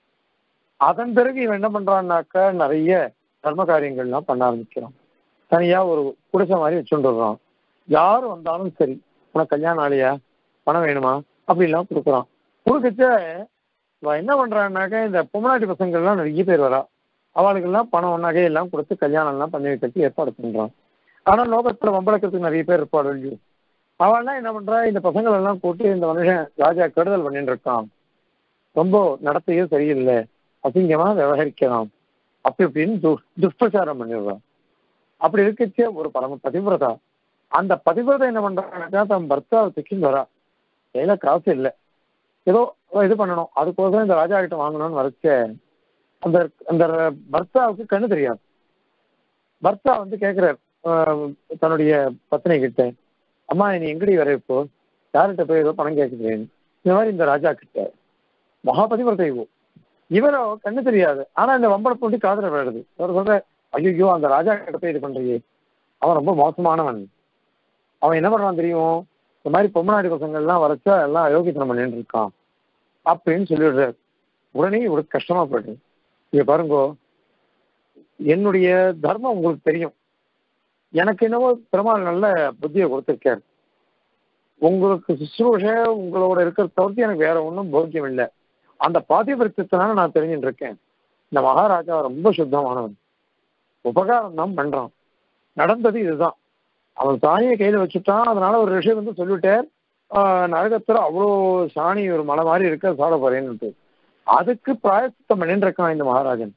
அதன் பிறகு இவன் என்ன பண்றான்னாக்கா நிறைய தர்ம காரியங்கள்லாம் பண்ண ஆரம்பிக்கிறான் தனியா ஒரு குடிசை மாதிரி வச்சுட்டுறான் யார் வந்தாலும் சரி உனக்கு கல்யாணம் ஆலையா பணம் வேணுமா அப்படிலாம் கொடுக்குறான் கொடுக்கச்ச இவன் என்ன பண்றான்னாக்கா இந்த பொம்மநாட்டி பசங்கள்லாம் நிறைய பேர் வரா அவளுக்கெல்லாம் பணம் நகையெல்லாம் கொடுத்து கல்யாணம் எல்லாம் பண்ணி வைக்கிறதுக்கு ஏற்பாடு பண்றான் ஆனா லோகத்துல வம்பளக்கிறதுக்கு நிறைய பேர் இருப்பாள் இல்லையோ அவள்லாம் என்ன பண்றா இந்த பசங்களை எல்லாம் கூட்டி இந்த மனுஷன் ராஜா கெடுதல் பண்ணிட்டு இருக்கான் ரொம்ப நடத்தையே சரியில்லை அசிங்கமா விவகரிக்கலாம் அப்படி இப்படின்னு து- துஷ்பிரச்சாரம் பண்ணிடுறான் அப்படி இருக்கச்சே ஒரு பரம பதிவிரதா அந்த பதிவிரதை என்ன பண்றாங்கன்னாக்கா தன் பர்த்தாவை திக்கின்னு வரா கையில காசு இல்லை ஏதோ இது பண்ணணும் அதுக்கோசரம் இந்த ராஜா கிட்ட வாங்கணும்னு வரைச்ச அந்த அந்த பர்த்தாவுக்கு கண்ணு தெரியாது பர்த்தா வந்து கேட்கிறார் ஆஹ், தன்னுடைய பத்னி கிட்ட அம்மா நீ எங்கடி வர இப்போ யார்கிட்ட போய் ஏதோ பணம் கேட்குறேன் இந்த மாதிரி இந்த ராஜா கிட்ட மகாபதிவிரதை இவோ இவரோ கண்ணு தெரியாது ஆனா இந்த வம்பளை போட்டு காதல விழுது அவர் சொல்ற ஐயோ அந்த ராஜா கிட்ட போய் இது பண்றியே அவன் ரொம்ப மோசமானவன் அவன் என்ன பண்றான் தெரியும் இந்த மாதிரி பொம்மநாடி பசங்கள்லாம் வரைச்சா எல்லாம் அயோக்கியத்தனம் பண்ணிட்டு இருக்கான் அப்படின்னு சொல்லிடுறாரு உடனே இவருக்கு கஷ்டமா போயிடுது இங்க பாருங்கோ என்னுடைய தர்மம் உங்களுக்கு தெரியும் எனக்கு என்னவோ பெருமாள் நல்ல புத்தியை கொடுத்திருக்காரு உங்களுக்கு சுசுரூஷ உங்களோட இருக்கிற தவிர்த்து எனக்கு வேற ஒன்றும் போக்கியம் இல்லை அந்த பாத்தியபட்சத்தினால நான் தெரிஞ்சுட்டு இருக்கேன் இந்த மகாராஜா ரொம்ப சுத்தமானவன் உபகாரம் தான் பண்றான் நடந்தது இதுதான் அவன் சாணியை கையில வச்சுட்டான் அதனால ஒரு ரிஷி வந்து சொல்லிட்டார் ஆஹ் நரகத்துல அவ்வளோ சாணி ஒரு மலை மாதிரி இருக்க சாட போறேன்னு அதுக்கு பிராயசித்தம் பண்ணிட்டு இருக்கான் இந்த மகாராஜன்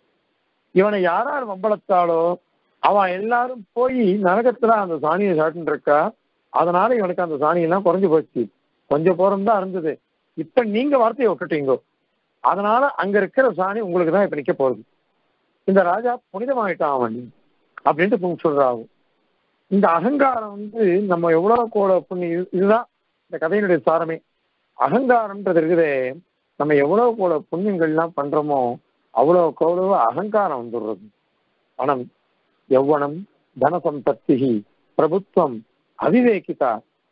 இவனை யாரார் வம்பளத்தாலோ அவன் எல்லாரும் போய் நரகத்துல அந்த சாணியை சாப்பிட்டு இருக்கா அதனால இவனுக்கு அந்த சாணியெல்லாம் குறைஞ்சு போச்சு கொஞ்சம் போறம் தான் இருந்தது இப்ப நீங்க வார்த்தையை விட்டுட்டீங்க அதனால அங்க இருக்கிற சாணி உங்களுக்கு தான் இப்ப நிக்க போகுது இந்த ராஜா புனிதமாயிட்டான் அவன் அப்படின்ட்டு சொல்றாங்க இந்த அகங்காரம் வந்து நம்ம எவ்வளவு கூட புண்ணி இதுதான் இந்த கதையினுடைய சாரமே அகங்காரம்ன்றது இருக்குதே நம்ம எவ்வளவு கூட புண்ணியங்கள்லாம் பண்றோமோ அவ்வளவுக்கு அவ்வளவு அகங்காரம் வந்துடுறது பணம் யௌவனம் தனசம்பத்தி பிரபுத்துவம் அவிவேகிதா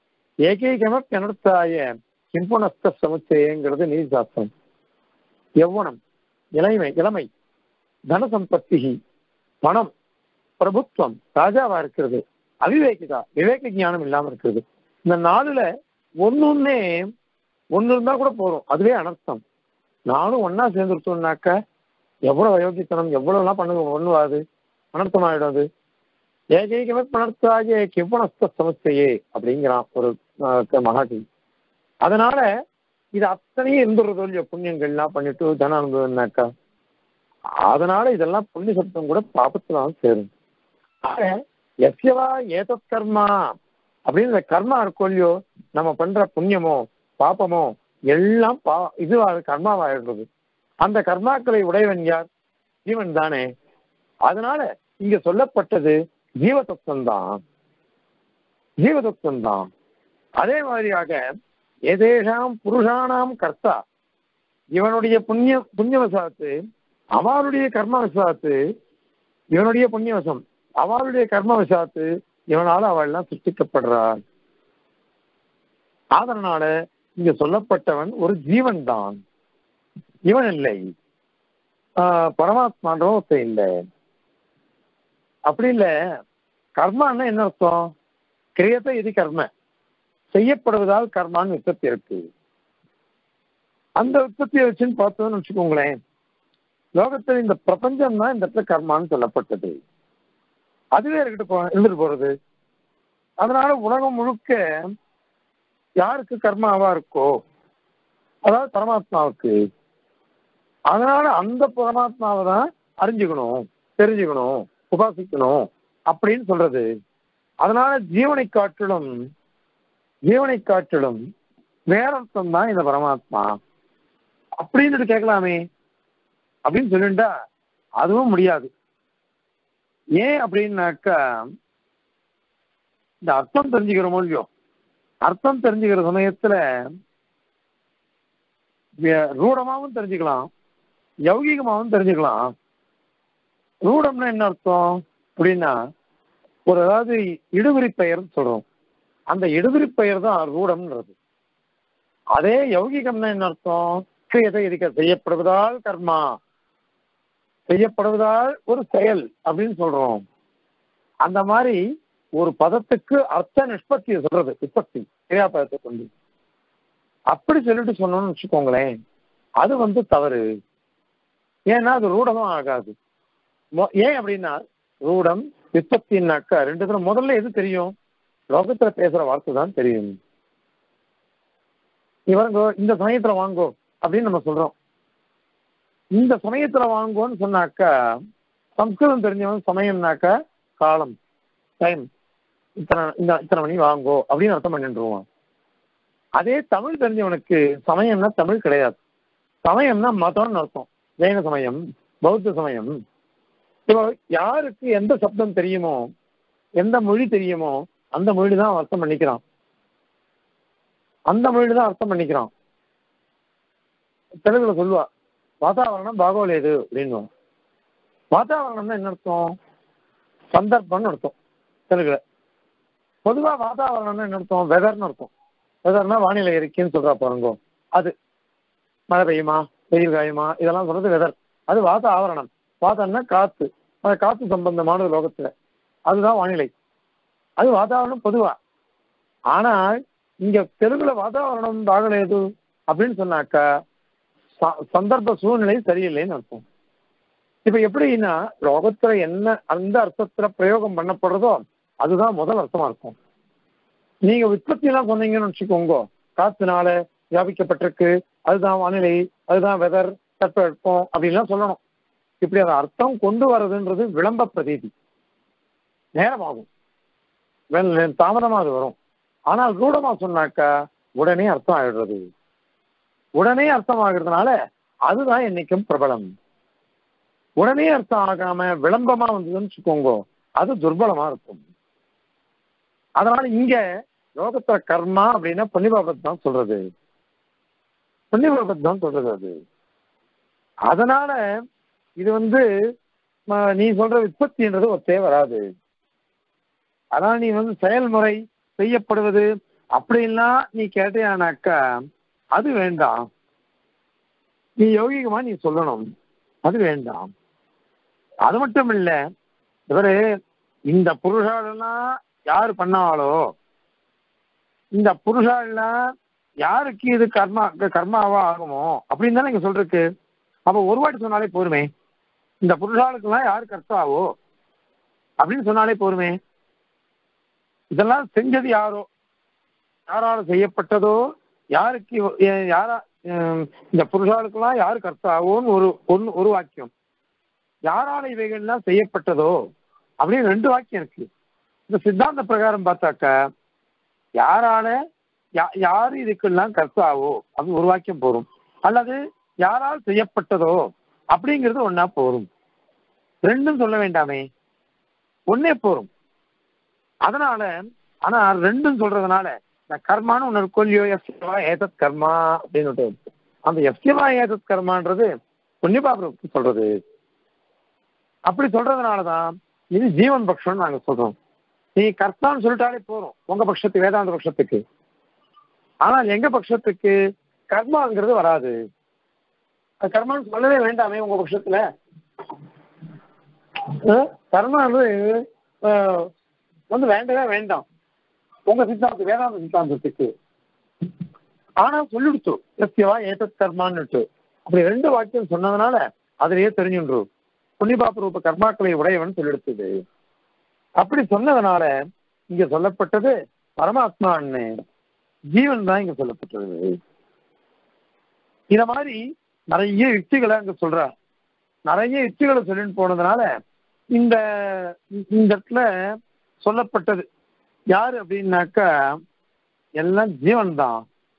ஏகேகமப் எனர்த்தாய கிம்புணஸ்த சமுச்சயங்கிறது நீதி சாஸ்திரம் யௌவனம் இளமை இளமை தனசம்பத்தி பணம் பிரபுத்துவம் ராஜாவா இருக்கிறது அவிவேகிதா விவேக ஞானம் இல்லாம இருக்கிறது இந்த நாலுல ஒன்னொன்னே ஒண்ணு இருந்தா கூட போறோம் அதுவே அனர்த்தம் நானும் ஒன்னா சேர்ந்துருத்தோம்னாக்க எவ்வளவு அயோக்கியத்தனம் எவ்வளவுலாம் பண்ணுங்க பண்ணுவாது அனர்த்தமாயிடும் அது ஏகைகமே பணர்த்தாகிய கிவ்வனஸ்த சமஸ்தையே அப்படிங்கிறான் ஒரு அஹ், மகாட்டி அதனால இது அத்தனையும் இருந்துடுறது இல்லையோ புண்ணியங்கள்லாம் பண்ணிட்டு தனம் இருந்ததுன்னாக்கா அதனால இதெல்லாம் புண்ணிய சப்தம் கூட பாபத்துல தான் சேரும் ஆக, எஸ்யவா ஏதத் கர்மா அப்படின்னு இந்த கர்மா இருக்கும் இல்லையோ நம்ம பண்ற புண்ணியமோ பாப்பமோ எல்லாம் பா இதுவா கர்மாவாயிடுறது அந்த கர்மாக்களை உடையவன் யார் ஜீவன் தானே அதனால இங்க சொல்லப்பட்டது ஜீவதத்துவம் தான் ஜீவதத்துவம் தான் அதே மாதிரியாக ஏதேஷாம் புருஷானாம் கர்த்தா இவனுடைய புண்ணிய புண்ணியவசாத்து அவனுடைய கர்மவசாத்து இவனுடைய புண்ணியவசம் அவளுடைய கர்மவசாத்து இவனால அவள்லாம் சிருஷ்டிக்கப்படுறாள் அதனால இங்க சொல்லப்பட்டவன் ஒரு ஜீவன் தான் இவன் இல்லை ஆஹ் பரமாத்மான்ற ஒருத்தன் இல்லை அப்படி இல்ல கர்மான்னா என்ன அர்த்தம் கிரியத்தை இது கர்ம செய்யப்படுவதால் கர்மான்னு உற்பத்தி இருக்கு அந்த உற்பத்தியை வச்சுன்னு பார்த்தோம்னு வச்சுக்கோங்களேன் லோகத்தில் இந்த பிரபஞ்சம் தான் இந்த இடத்துல கர்மான்னு சொல்லப்பட்டது அதுவே இருக்கட்டு போ இருந்துட்டு போறது அதனால உலகம் முழுக்க யாருக்கு கர்மாவா இருக்கோ அதாவது பரமாத்மாவுக்கு அதனால அந்த பரமாத்மாவை தான் அறிஞ்சுக்கணும் தெரிஞ்சுக்கணும் உபாசிக்கணும் அப்படின்னு சொல்றது அதனால ஜீவனை காட்டிலும் ஜீவனை காட்டிலும் வேற அர்த்தம் தான் இந்த பரமாத்மா அப்படின்னு கேட்கலாமே அப்படின்னு சொல்லிட்டா அதுவும் முடியாது ஏன் அப்படின்னாக்கா இந்த அர்த்தம் தெரிஞ்சுக்கிறோமோ இல்லையோ அர்த்தம் தெரிஞ்சுக்கிற சமயத்துல வே- ரூடமாவும் தெரிஞ்சுக்கலாம் யௌகிகமாவும் தெரிஞ்சுக்கலாம் ரூடம்னா என்ன அர்த்தம் அப்படின்னா ஒரு அதாவது இடுவிரி பெயர்னு சொல்றோம் அந்த இடுவிரி பெயர் தான் ரூடம்ன்றது அதே யௌகிகம்னா என்ன அர்த்தம் கிரியதை இருக்க செய்யப்படுவதால் கர்மா செய்யப்படுவதால் ஒரு செயல் அப்படின்னு சொல்றோம் அந்த மாதிரி ஒரு பதத்துக்கு அர்த்த நிஷ்பத்தியை சொல்றது உற்பத்தி கிரியாபதத்தை கொண்டு அப்படி சொல்லிட்டு சொன்னோம்னு வச்சுக்கோங்களேன் அது வந்து தவறு ஏன்னா அது ரூடமும் ஆகாது மொ- ஏன் அப்படின்னா ரூடம் விற்பத்தின்னாக்கா ரெண்டு தடவை முதல்ல எது தெரியும் லோகத்துல பேசுற வார்த்தை தான் தெரியும் இவருங்கோ இந்த சமயத்துல வாங்கோ அப்படின்னு நம்ம சொல்றோம் இந்த சமயத்துல வாங்கோன்னு சொன்னாக்கா சம்ஸ்கிருதம் தெரிஞ்சவன் சமயம்னாக்கா காலம் டைம் இத்தனை இந்த இத்தனை மணி வாங்கோ அப்படின்னு அர்த்தம் பண்ணிட்டுருவான் அதே தமிழ் தெரிஞ்சவனுக்கு சமயம்னா தமிழ் கிடையாது சமயம்னா மதம்னு அர்த்தம் ஜெயின சமயம் பௌத்த சமயம் இப்போ யாருக்கு எந்த சப்தம் தெரியுமோ எந்த மொழி தெரியுமோ அந்த மொழி தான் அவன் அர்த்தம் பண்ணிக்கிறான் அந்த மொழி தான் அர்த்தம் பண்ணிக்கிறான் தெலுங்குல சொல்லுவா வாதாவரணம் பாகோலேது அப்படின்னு வாதாவரணம்னா என்ன அர்த்தம் சந்தர்ப்பம்னு அர்த்தம் தெலுங்குல பொதுவா வாதாவரணம்னா என்ன அர்த்தம் வெதர்னு அர்த்தம் வெதர்னா வானிலை இருக்கின்னு சொல்றா பாருங்க அது மழை பெய்யுமா வெயில் காயுமா இதெல்லாம் சொல்றது வெதர் அது வாத ஆவரணம் வாதம்னா காத்து அந்த காத்து சம்பந்தமான லோகத்துல அதுதான் வானிலை அது வாதாவரணம் பொதுவா ஆனால் இங்க தெலுங்குல வாதாவரணம் பாகலேது அப்படின்னு சொன்னாக்கா ச- சந்தர்ப்ப சூழ்நிலை சரியில்லைன்னு அர்த்தம் இப்ப எப்படின்னா லோகத்துல என்ன அந்த அர்த்தத்துல பிரயோகம் பண்ணப்படுறதோ அதுதான் முதல் அர்த்தமா இருக்கும் நீங்க உற்பத்தி எல்லாம் சொன்னீங்கன்னு வச்சுக்கோங்க காத்துனால வியாபிக்கப்பட்டிருக்கு அதுதான் வானிலை அதுதான் வெதர் தட்பவெப்பம் அப்படின்லாம் சொல்லணும் இப்படி அந்த அர்த்தம் கொண்டு வர்றதுன்றது விளம்ப பிரதீதி நேரமாகும் வெ- தாமதமா அது வரும் ஆனால் ரூடமா சொன்னாக்கா உடனே அர்த்தம் ஆயிடுறது உடனே அர்த்தம் ஆகுறதுனால அதுதான் என்னைக்கும் பிரபலம் உடனே அர்த்தம் ஆகாம விளம்பமா வந்ததுன்னு வச்சுக்கோங்க அது துர்பலமா இருக்கும் அதனால இங்க லோகத்துல கர்மா அப்படின்னா புண்ணியபாபத் தான் சொல்றது புண்ணியபாபத் தான் சொல்றது அது அதனால இது வந்து ம- நீ சொல்ற உற்பத்தின்றது ஒத்தே வராது அதனால நீ வந்து செயல்முறை செய்யப்படுவது அப்படின்லாம் நீ கேட்டியானாக்கா அது வேண்டாம் நீ யௌகிகமா நீ சொல்லணும் அது வேண்டாம் அது மட்டும் இல்ல இவரு இந்த புருஷாலெல்லாம் யார் பண்ணாலோ இந்த புருஷாலெல்லாம் யாருக்கு இது கர்மா கர்மாவா ஆகுமோ அப்படின்னு தானே இங்க சொல்றதுக்கு அப்ப ஒரு வாட்டி சொன்னாலே போருமே இந்த புருஷாளுக்கெல்லாம் யாரு கர்த்தாவோ அப்படின்னு சொன்னாலே போருமே இதெல்லாம் செஞ்சது யாரோ யாரால செய்யப்பட்டதோ யாருக்கு இவ- எ- யாரா ஹம், இந்த புருஷாளுக்கெல்லாம் யாரு கர்த்தாவோன்னு ஒரு ஒன்னு ஒரு வாக்கியம் யாரால இவைகள்லாம் செய்யப்பட்டதோ அப்படின்னு ரெண்டு வாக்கியம் இருக்கு இந்த சித்தாந்த பிரகாரம் பார்த்தாக்கா யாரால யா- யாரு இதுக்கெல்லாம் கர்த்தாவோ அது ஒரு வாக்கியம் போரும் அல்லது யாரால் செய்யப்பட்டதோ அப்படிங்கிறது ஒன்னா போரும் ரெண்டும் சொல்ல வேண்டாமே ஒன்னே போரும் அதனால ஆனா ரெண்டும் சொல்றதுனால இந்த கர்மான்னு ஒண்ணு இருக்கும் இல்லையோ எஃப்சிவா ஏதத் கர்மா அப்படின்னு அந்த எஃப்சிவா ஏதத் கர்மான்றது புண்ணியபாபுரத்துக்கு சொல்றது அப்படி சொல்றதுனாலதான் இது ஜீவன் பக்ஷம்னு நாங்க சொல்றோம் நீ கர்த்தான்னு சொல்லிட்டாலே போறோம் உங்க பட்சத்துக்கு வேதாந்த பட்சத்துக்கு ஆனால் எங்க பட்சத்துக்கு கர்மாங்கிறது வராது அது கர்மான்னு சொல்லவே வேண்டாமே உங்க பட்சத்துல அஹ் கர்மா வந்து அஹ், வந்து வேண்டவே வேண்டாம் உங்க சித்தாந்த வேதாந்த சித்தாந்தத்துக்கு ஆனா சொல்லிடுச்சு எஸ்யவா ஏதத் கர்மான்னுட்டு அப்படி ரெண்டு வாக்கியம் சொன்னதுனால அதிலேயே தெரிஞ்சுன்று புண்ணியபாப ரூப கர்மாக்களை உடையவன் சொல்லிடுத்தது அப்படி சொன்னதுனால இங்க சொல்லப்பட்டது பரமாத்மான்னு ஜீவன் தான் இங்க சொல்லப்பட்டது இத மாதிரி நிறைய யுக்திகளை அங்க சொல்ற நிறைய யுக்திகளை சொல்லிட்டு போனதுனால இந்த இந்த இடத்துல சொல்லப்பட்டது யாரு அப்படின்னாக்கா எல்லாம் ஜீவன் தான்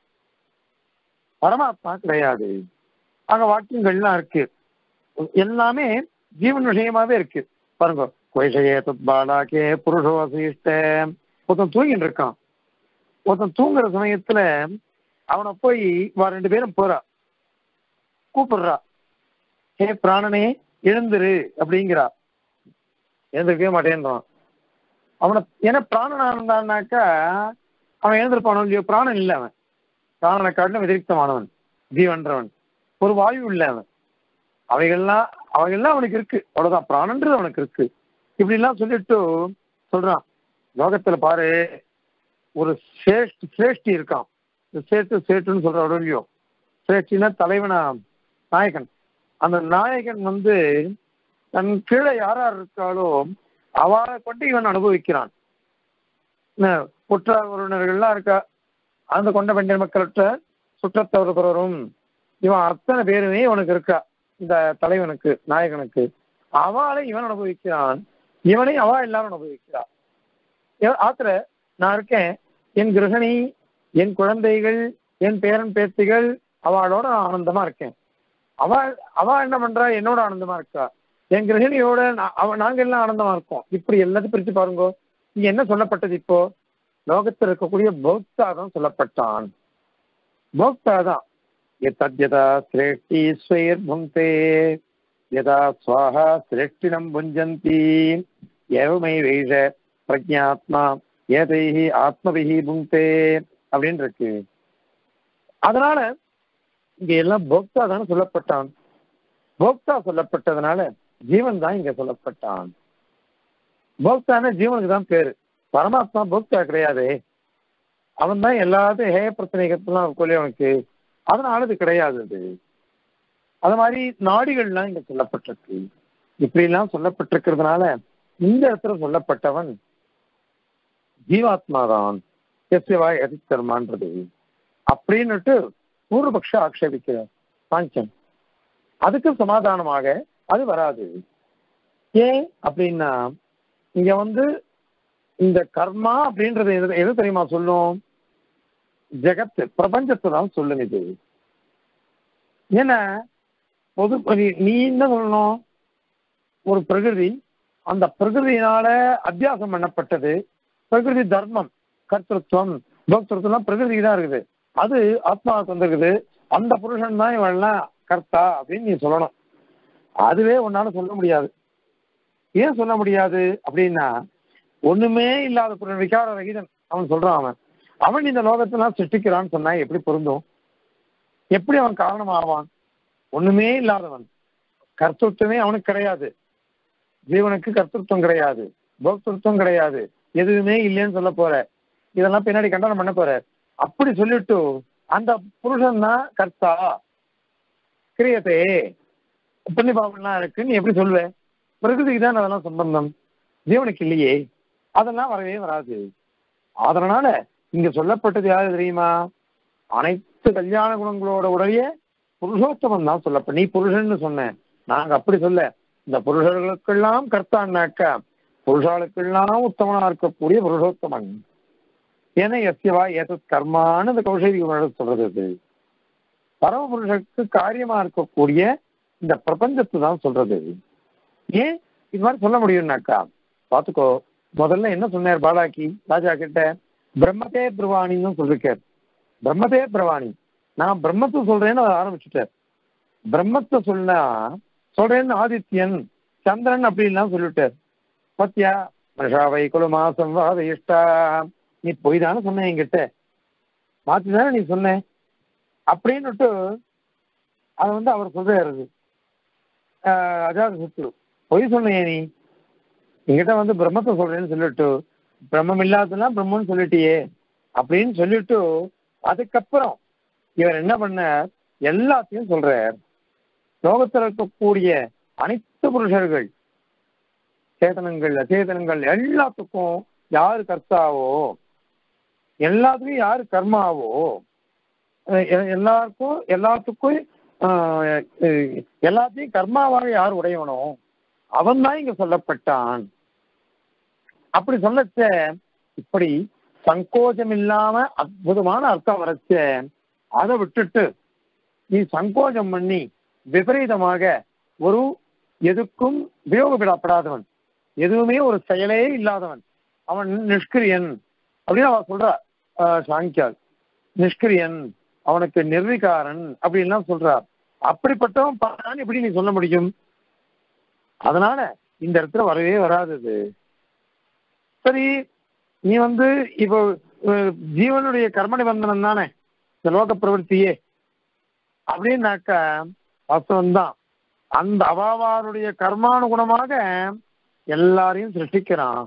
பரமாத்மா கிடையாது அங்க வாக்கியங்கள்லாம் இருக்கு எல்லாமே ஜீவன் விஷயமாவே இருக்கு பாருங்க கொய்ஷயே பாலாக்கே புருஷோ வசிஷ்ட ஒருத்தன் தூங்கிட்டு இருக்கான் ஒருத்தன் தூங்குற சமயத்துல அவனை போய் வா ரெண்டு பேரும் போறா கூப்பிடுறா ஹே பிராணனே எழுந்துரு அப்படிங்கிறா எழுந்திருக்கவே மாட்டேன்றான் அவனை ஏன்னா பிராணனா இருந்தான்னாக்கா அவன் எழுந்திருப்பானோ இல்லையோ பிராணன் இல்லை அவன் பிராணனை காட்டிலும் விதிரிக்தமானவன் ஜீவன்றவன் ஒரு வாயு இல்லை அவன் அவைகள்லாம் அவைகள்லாம் அவனுக்கு இருக்கு அவ்வளவுதான் பிராணன்றது அவனுக்கு இருக்கு இப்படி எல்லாம் சொல்லிட்டு சொல்றான் லோகத்துல பாரு ஒரு சேஷ்டி சேஷ்டி இருக்கான் இந்த சேட்டு சேட்டுன்னு சொல்ற இல்லையோ சேஷ்டினா தலைவனா நாயகன் அந்த நாயகன் வந்து தன் கீழே யார் யார் இருக்காளோ அவளை கொண்டு இவன் அனுபவிக்கிறான் என்ன, குற்ற உறவினர்கள்லாம் இருக்கா அந்த கொண்ட பெண்ட மக்கள்கிட்ட சுற்றத்தவர் பிறரும் இவன் அத்தனை பேருமே இவனுக்கு இருக்கா இந்த தலைவனுக்கு நாயகனுக்கு அவளை இவன் அனுபவிக்கிறான் இவனை அவ எல்லாரும் அனுபவிக்கிறான் ஏ- ஆத்திர நான் இருக்கேன் என் கிரகணி என் குழந்தைகள் என் பேரன் பேத்திகள் அவளோட நான் ஆனந்தமா இருக்கேன் அவ அவ என்ன பண்றா என்னோட ஆனந்தமா இருக்கா என் கிரகிணியோட நான் அவ நாங்க எல்லாம் ஆனந்தமா இருக்கோம் இப்படி எல்லாத்தையும் பிரிச்சு பாருங்க இங்க என்ன சொல்லப்பட்டது இப்போ லோகத்தில் இருக்கக்கூடிய பௌத்தா தான் சொல்லப்பட்டான் பௌத்தா தான் எத்தத்யதா சிரேஷ்டி ஸ்வயர் புங்கே யதா ஸ்வாஹா சிரேஷ்டினம் புஞ்சந்தி ஏவமை வைஷ பிரஜாத்மா ஏதைஹி ஆத்மபிஹி புங்கே அப்படின்னு இருக்கு அதனால இங்க எல்லாம் போக்தா தானே சொல்லப்பட்டான் போக்தா சொல்லப்பட்டதுனால ஜீவன் தான் இங்க சொல்லப்பட்டான் போக்தான ஜீவனுக்கு தான் பேரு பரமாத்மா போக்தா கிடையாது அவன் தான் எல்லாத்தையும் ஹே பிரச்சனைகள்லாம் கொள்ளையவனுக்கு அதனால இது கிடையாது அது அது மாதிரி நாடிகள்லாம் இங்க சொல்லப்பட்டிருக்கு இப்படி எல்லாம் சொல்லப்பட்டிருக்கிறதுனால இந்த இடத்துல சொல்லப்பட்டவன் ஜீவாத்மா தான் எஸ்யவா எதிர்த்தர்மான்றது அப்படின்னுட்டு பூர்வபக்ஷ ஆக்ஷேபிக்கிறார் பாஞ்சன் அதுக்கு சமாதானமாக அது வராது ஏன் அப்படின்னா இங்க வந்து இந்த கர்மா அப்படின்றது எது எது தெரியுமா சொல்லும் ஜெகத்து பிரபஞ்சத்தை தான் சொல்லும் இது ஏன்னா பொது நீ- நீ என்ன சொல்லணும் ஒரு பிரகிருதி அந்த பிரகிருதியினால அத்தியாசம் பண்ணப்பட்டது பிரகிருதி தர்மம் கர்த்தத்துவம் போக்திருத்தம் பிரகிருதிக்கு தான் இருக்குது அது ஆத்மாவுக்கு வந்திருக்குது அந்த புருஷன் தான் இவன்லாம் கர்த்தா அப்படின்னு நீ சொல்லணும் அதுவே உன்னால சொல்ல முடியாது ஏன் சொல்ல முடியாது அப்படின்னா ஒண்ணுமே இல்லாத புருஷன் விகார ரகிதன் அவன் சொல்றான் அவன் அவன் இந்த லோகத்தெல்லாம் சிருஷ்டிக்கிறான்னு சொன்னா எப்படி பொருந்தும் எப்படி அவன் காரணமாவான் ஒண்ணுமே இல்லாதவன் கர்த்தத்துவமே அவனுக்கு கிடையாது ஜீவனுக்கு கர்த்தத்துவம் கிடையாது போக்திருத்தம் கிடையாது எதுவுமே இல்லைன்னு சொல்ல போற இதெல்லாம் பின்னாடி கண்டனம் பண்ண போற அப்படி சொல்லிட்டு அந்த புருஷன் தான் கர்த்தா கிரியத்தே புண்ணிய பாவம்லாம் இருக்கு நீ எப்படி சொல்லுவ பிரகிருதிக்கு தான் அதெல்லாம் சம்பந்தம் ஜீவனுக்கு இல்லையே அதெல்லாம் வரவே வராது அதனால இங்க சொல்லப்பட்டது யாரு தெரியுமா அனைத்து கல்யாண குணங்களோட உடைய புருஷோத்தமன் தான் சொல்லப்ப நீ புருஷன்னு சொன்ன நாங்க அப்படி சொல்ல இந்த புருஷர்களுக்கெல்லாம் கர்த்தான்னாக்கா புருஷாளுக்கெல்லாம் உத்தமனா இருக்கக்கூடிய புருஷோத்தமன் ஏன்னா எஸ்யவா ஏதத் கர்மான்னு இந்த கௌஷேரி சொல்றது இது பரமபுருஷனுக்கு காரியமா இருக்கக்கூடிய இந்த பிரபஞ்சத்தை தான் சொல்றது ஏன் இது மாதிரி சொல்ல முடியும்னாக்கா பாத்துக்கோ முதல்ல என்ன சொன்னார் பாலாக்கி ராஜா கிட்ட பிரம்மதே பிரவாணின்னு சொல்லிருக்கார் பிரம்மதே பிரவாணி நான் பிரம்மத்தை சொல்றேன்னு அதை ஆரம்பிச்சுட்டார் பிரம்மத்தை சொன்னா சொல்றேன்னு ஆதித்யன் சந்திரன் அப்படின்லாம் சொல்லிட்டார் பத்தியா மனுஷாவை குலமாசம் வாதையிஷ்டா நீ பொய் தானே சொன்ன என்கிட்ட மாத்தி தானே நீ சொன்ன அப்படின்னுட்டு அதை வந்து அவர் சொல்றாரு அஜாத சத்ரு பொய் சொன்னையே நீ என்கிட்ட வந்து பிரம்மத்தை சொல்றேன்னு சொல்லிட்டு பிரம்மம் இல்லாததுலாம் பிரம்மன்னு சொல்லிட்டியே அப்படின்னு சொல்லிட்டு அதுக்கப்புறம் இவர் என்ன பண்ண எல்லாத்தையும் சொல்றார் லோகத்தில் இருக்கக்கூடிய அனைத்து புருஷர்கள் சேதனங்கள் அச்சேதனங்கள் எல்லாத்துக்கும் யாரு கர்த்தாவோ எல்லாத்துக்கும் யாரு கர்மாவோ அஹ் எ- எல்லாருக்கும் எல்லாத்துக்கும் ஆஹ் அஹ் எல்லாத்தையும் கர்மாவாக யார் உடையவனோ அவன் தான் இங்க சொல்லப்பட்டான் அப்படி சொல்லச்ச இப்படி சங்கோஜம் இல்லாம அற்புதமான அர்த்தம் வரைச்ச அதை விட்டுட்டு நீ சங்கோஜம் பண்ணி விபரீதமாக ஒரு எதுக்கும் உபயோகப்படாதவன் எதுவுமே ஒரு செயலே இல்லாதவன் அவன் நிஷ்கிரியன் அப்படின்னு அவ சொல்றா ஆஹ் சாங்கியால் நிஷ்கிரியன் அவனுக்கு நிர்விகாரன் அப்படின்லாம் சொல்றா அப்படிப்பட்டவன் பார்த்தான் எப்படி நீ சொல்ல முடியும் அதனால இந்த இடத்துல வரவே வராது இது சரி நீ வந்து இப்போ அஹ், ஜீவனுடைய கர்ம நிபந்தனம் தானே இந்த லோக பிரவருத்தியே அப்படின்னாக்க வாஸ்தவம் தான் அந்த அவாவாருடைய கர்மானுகுணமாக எல்லாரையும் சிருஷ்டிக்கிறான்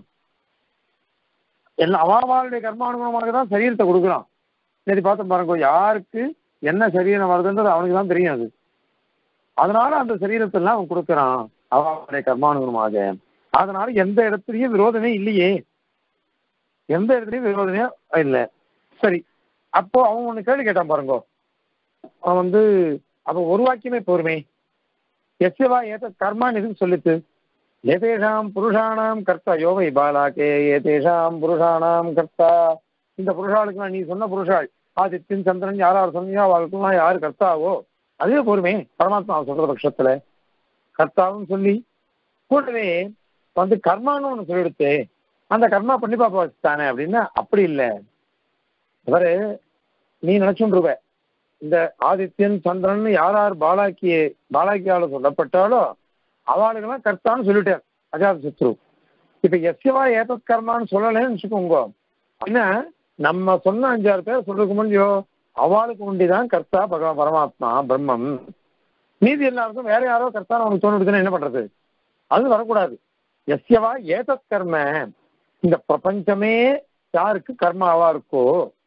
எல்லா அவாவாருடைய கர்மானுகுணமாக தான் சரீரத்தை கொடுக்குறான் சரி பார்த்து பாருங்க யாருக்கு என்ன சரீரம் வருதுன்றது அவனுக்கு தான் தெரியும் அது அதனால அந்த சரீரத்தை எல்லாம் அவன் கொடுக்குறான் அவாவுடைய கர்மானுகுணமாக அதனால எந்த இடத்துலயும் விரோதமே இல்லையே எந்த இடத்துலயும் விரோதமே இல்லை சரி அப்போ அவன் ஒண்ணு கேள்வி கேட்டான் பாருங்க அவன் வந்து அப்ப ஒரு வாக்கியமே போருமே எஸ்யவா ஏத கர்மான்னு எதுக்கு சொல்லித்து ஏதேஷாம் புருஷானாம் கர்த்தா யோகை பாலாக்கே ஏதேஷாம் புருஷானாம் கர்த்தா இந்த புருஷாளுக்குலாம் நீ சொன்ன புருஷாள் ஆதித்யன் சந்திரன் யார் யார் சொன்னியோ அவளுக்குலாம் யார் கர்த்தாவோ அதுவே போருமே பரமாத்மா சொல்ற பட்சத்துல கர்த்தாவும் சொல்லி கூடவே வந்து கர்மான்னு ஒண்ணு சொல்லிடுத்து அந்த கர்மா பண்ணி பாப்பா வச்சுட்டானே அப்படின்னா அப்படி இல்லை இவரு நீ நினைச்சுருவ இந்த ஆதித்யன் சந்திரன் யார் யார் பாலாக்கிய பாலாக்கியால சொல்லப்பட்டாலோ அவளுக்கெல்லாம் கர்த்தான்னு சொல்லிட்டார் அஜாத சத்ரு இப்ப எஸ்யவா ஏதத் கர்மான்னு சொல்லலைன்னு வச்சுக்கோங்க என்ன நம்ம சொன்ன அஞ்சாறு பேர் சொல்றதுக்கு முடியோ அவளுக்கு உண்டிதான் கர்த்தா பகவான் பரமாத்மா பிரம்மம் மீதி எல்லாருக்கும் வேற யாரோ கர்த்தா அவனுக்கு தோணுதுன்னா என்ன பண்றது அது வரக்கூடாது எஸ்யவா ஏதத் கர்ம இந்த பிரபஞ்சமே யாருக்கு கர்மாவா இருக்கோ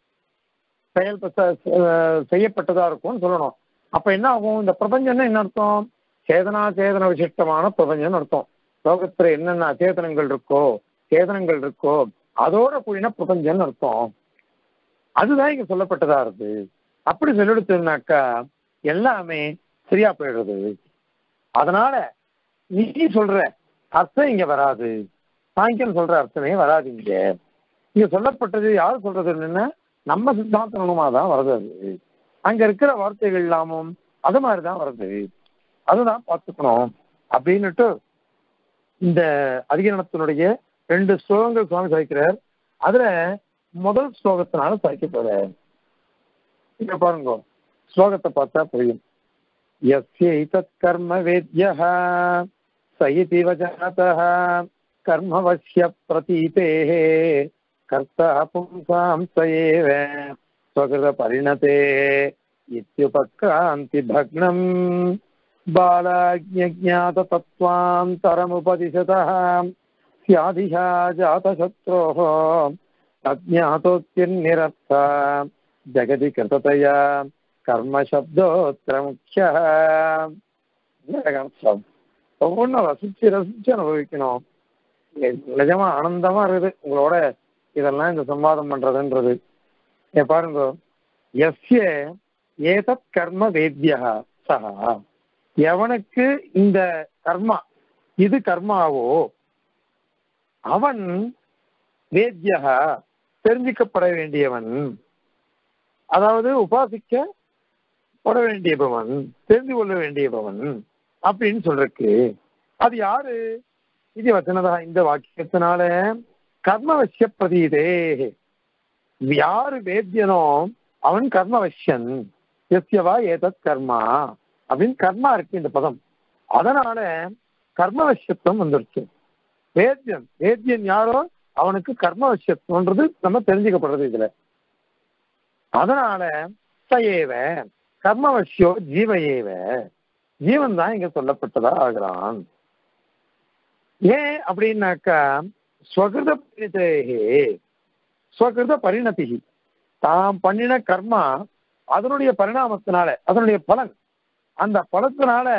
செயல் செய்யப்பட்டதா இருக்கும்னு சொல்லணும் அப்ப என்ன ஆகும் இந்த பிரபஞ்சம்னா என்ன அர்த்தம் சேதனா சேதன விசிஷ்டமான பிரபஞ்சம்னு அர்த்தம் லோகத்துல என்னென்ன அச்சேதனங்கள் இருக்கோ சேதனங்கள் இருக்கோ அதோட கூடின பிரபஞ்சம்னு அர்த்தம் அதுதான் இங்க சொல்லப்பட்டதா இருக்கு அப்படி சொல்லிடுத்துனாக்கா எல்லாமே சரியா போயிடுறது அதனால நீ சொல்ற அர்த்தம் இங்க வராது சாங்கியம் சொல்ற அர்த்தமே வராது இங்க இங்க சொல்லப்பட்டது யார் சொல்றது என்னன்னா நம்ம சித்தாந்த நுணுமா தான் வருது அது அங்க இருக்கிற வார்த்தைகள் எல்லாமும் அது மாதிரிதான் வருது அதுதான் பார்த்துக்கணும் அப்படின்னுட்டு இந்த அதிகரணத்தினுடைய ரெண்டு ஸ்லோகங்கள் சுவாமி சாய்க்கிறார் அதுல முதல் ஸ்லோகத்தினால சாய்க்க போறார் இங்க பாருங்க ஸ்லோகத்தை பார்த்தா புரியும் எஸ்யைதத் கர்ம வேத்யः स इति वचनतः कर्मवश्य प्रतीतेः कर्ता पुंसां स एव स्वकृतपरिणते इत्युपक्रान्तिभग्नम् बालाज्ञज्ञाततत्त्वान्तरमुपदिशतः स्याधिशा जातशत्रोः अज्ञातोऽत्यन्निरर्थ ஜெகதி கிருததையா கர்ம சப்தோத்திர முக்கிய ஒவ்வொன்றும் ரசிச்சு ரசிச்சு அனுபவிக்கணும் நிஜமா ஆனந்தமா இருக்குது உங்களோட இதெல்லாம் இந்த சம்வாதம் பண்றதுன்றது ஏ பாருங்க எஸ்ய ஏதத் கர்ம வேத்யா சஹா எவனுக்கு இந்த கர்மா இது கர்மாவோ அவன் வேத்யா தெரிஞ்சிக்கப்பட வேண்டியவன் அதாவது உபாசிக்கப்பட வேண்டியவன் தெரிந்து கொள்ள வேண்டியவன் அப்படின்னு சொல்றக்கு அது யாரு இது வச்சனதா இந்த வாக்கியத்தினால கர்மவசிய பிரதீதே யாரு வேத்தியனோ அவன் கர்மவசியன் எஸ்யவா ஏதத் கர்மா அப்படின்னு கர்மா இருக்கு இந்த பதம் அதனால கர்மவசியத்துவம் வந்துருச்சு வேத்தியன் வேத்தியன் யாரோ அவனுக்கு கர்மவசியத்துவன்றது நம்ம தெரிஞ்சுக்கப்படுறது இதுல அதனால சயேவ கர்மவசியோ ஜீவ ஏவ ஜீவன் தான் இங்க சொல்லப்பட்டதா ஆகிறான் ஏன் அப்படின்னாக்கா ஸ்வகிருத பரிணதேகே ஸ்வகிருத பரிணதி தாம் பண்ணின கர்மா அதனுடைய பரிணாமத்தினால அதனுடைய பலன் அந்த பலத்தினால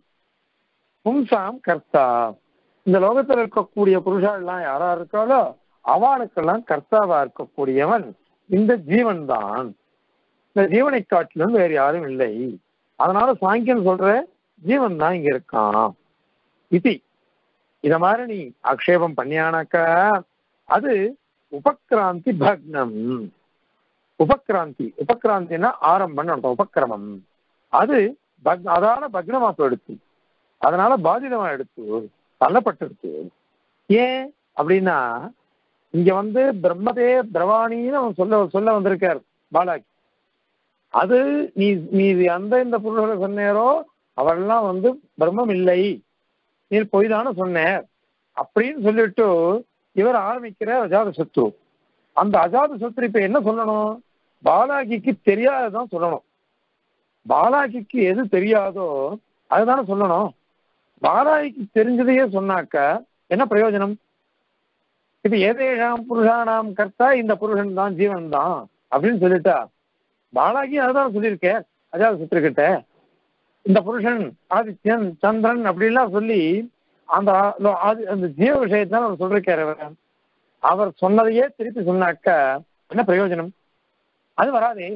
பும்சாம் கர்த்தா இந்த லோகத்தில் இருக்கக்கூடிய புருஷாலாம் யாரா இருக்காளோ அவனுக்கெல்லாம் கர்த்தாவா இருக்கக்கூடியவன் இந்த ஜீவன் தான் இந்த ஜீவனை காட்டிலும் வேறு யாரும் இல்லை அதனால சாங்கியன் சொல்ற ஜீவன் தான் இங்க இருக்கான் இதி இத மாதிரி நீ ஆக்ஷேபம் பண்ணியானாக்கா அது உபக்ராந்தி பக்னம் உபக்ராந்தி உபக்ராந்தினா ஆரம்பம் அர்த்தம் உபக்கிரமம் அது பக் அதால பக்னமா போயிடுச்சு அதனால பாதிதமா எடுத்து தள்ளப்பட்டிருக்கு ஏன் அப்படின்னா இங்க வந்து பிரம்மதே பிரவாணின்னு அவன் சொல்ல சொல்ல வந்திருக்கார் பாலாஜி அது நீ நீ அந்த இந்த பொருள்களை சொன்னேரோ அவெல்லாம் வந்து பிரம்மம் இல்லை நீ பொய் தானே சொன்னேன் அப்படின்னு சொல்லிட்டு இவர் ஆரம்பிக்கிற அஜாத சத்ரு அந்த அஜாத சத்ரு இப்ப என்ன சொல்லணும் பாலாஜிக்கு தெரியாததான் சொல்லணும் பாலாஜிக்கு எது தெரியாதோ அதுதானே சொல்லணும் பாலாஜிக்கு தெரிஞ்சதையே சொன்னாக்க என்ன பிரயோஜனம் இப்ப ஏதேஷாம் புருஷானாம் கர்த்தா இந்த புருஷன் தான் ஜீவன் தான் அப்படின்னு சொல்லிட்டா பாலாஜி அதுதான் சொல்லியிருக்கேன் அஜாத சத்ரு கிட்ட இந்த புருஷன் ஆதித்யன் சந்திரன் அப்படிலாம் சொல்லி அந்த ஆதி அந்த ஜீவ விஷயத்தான் அவர் சொல்லிருக்காரு அவர் அவர் சொன்னதையே திருப்பி சொன்னாக்க என்ன பிரயோஜனம் அது வராதே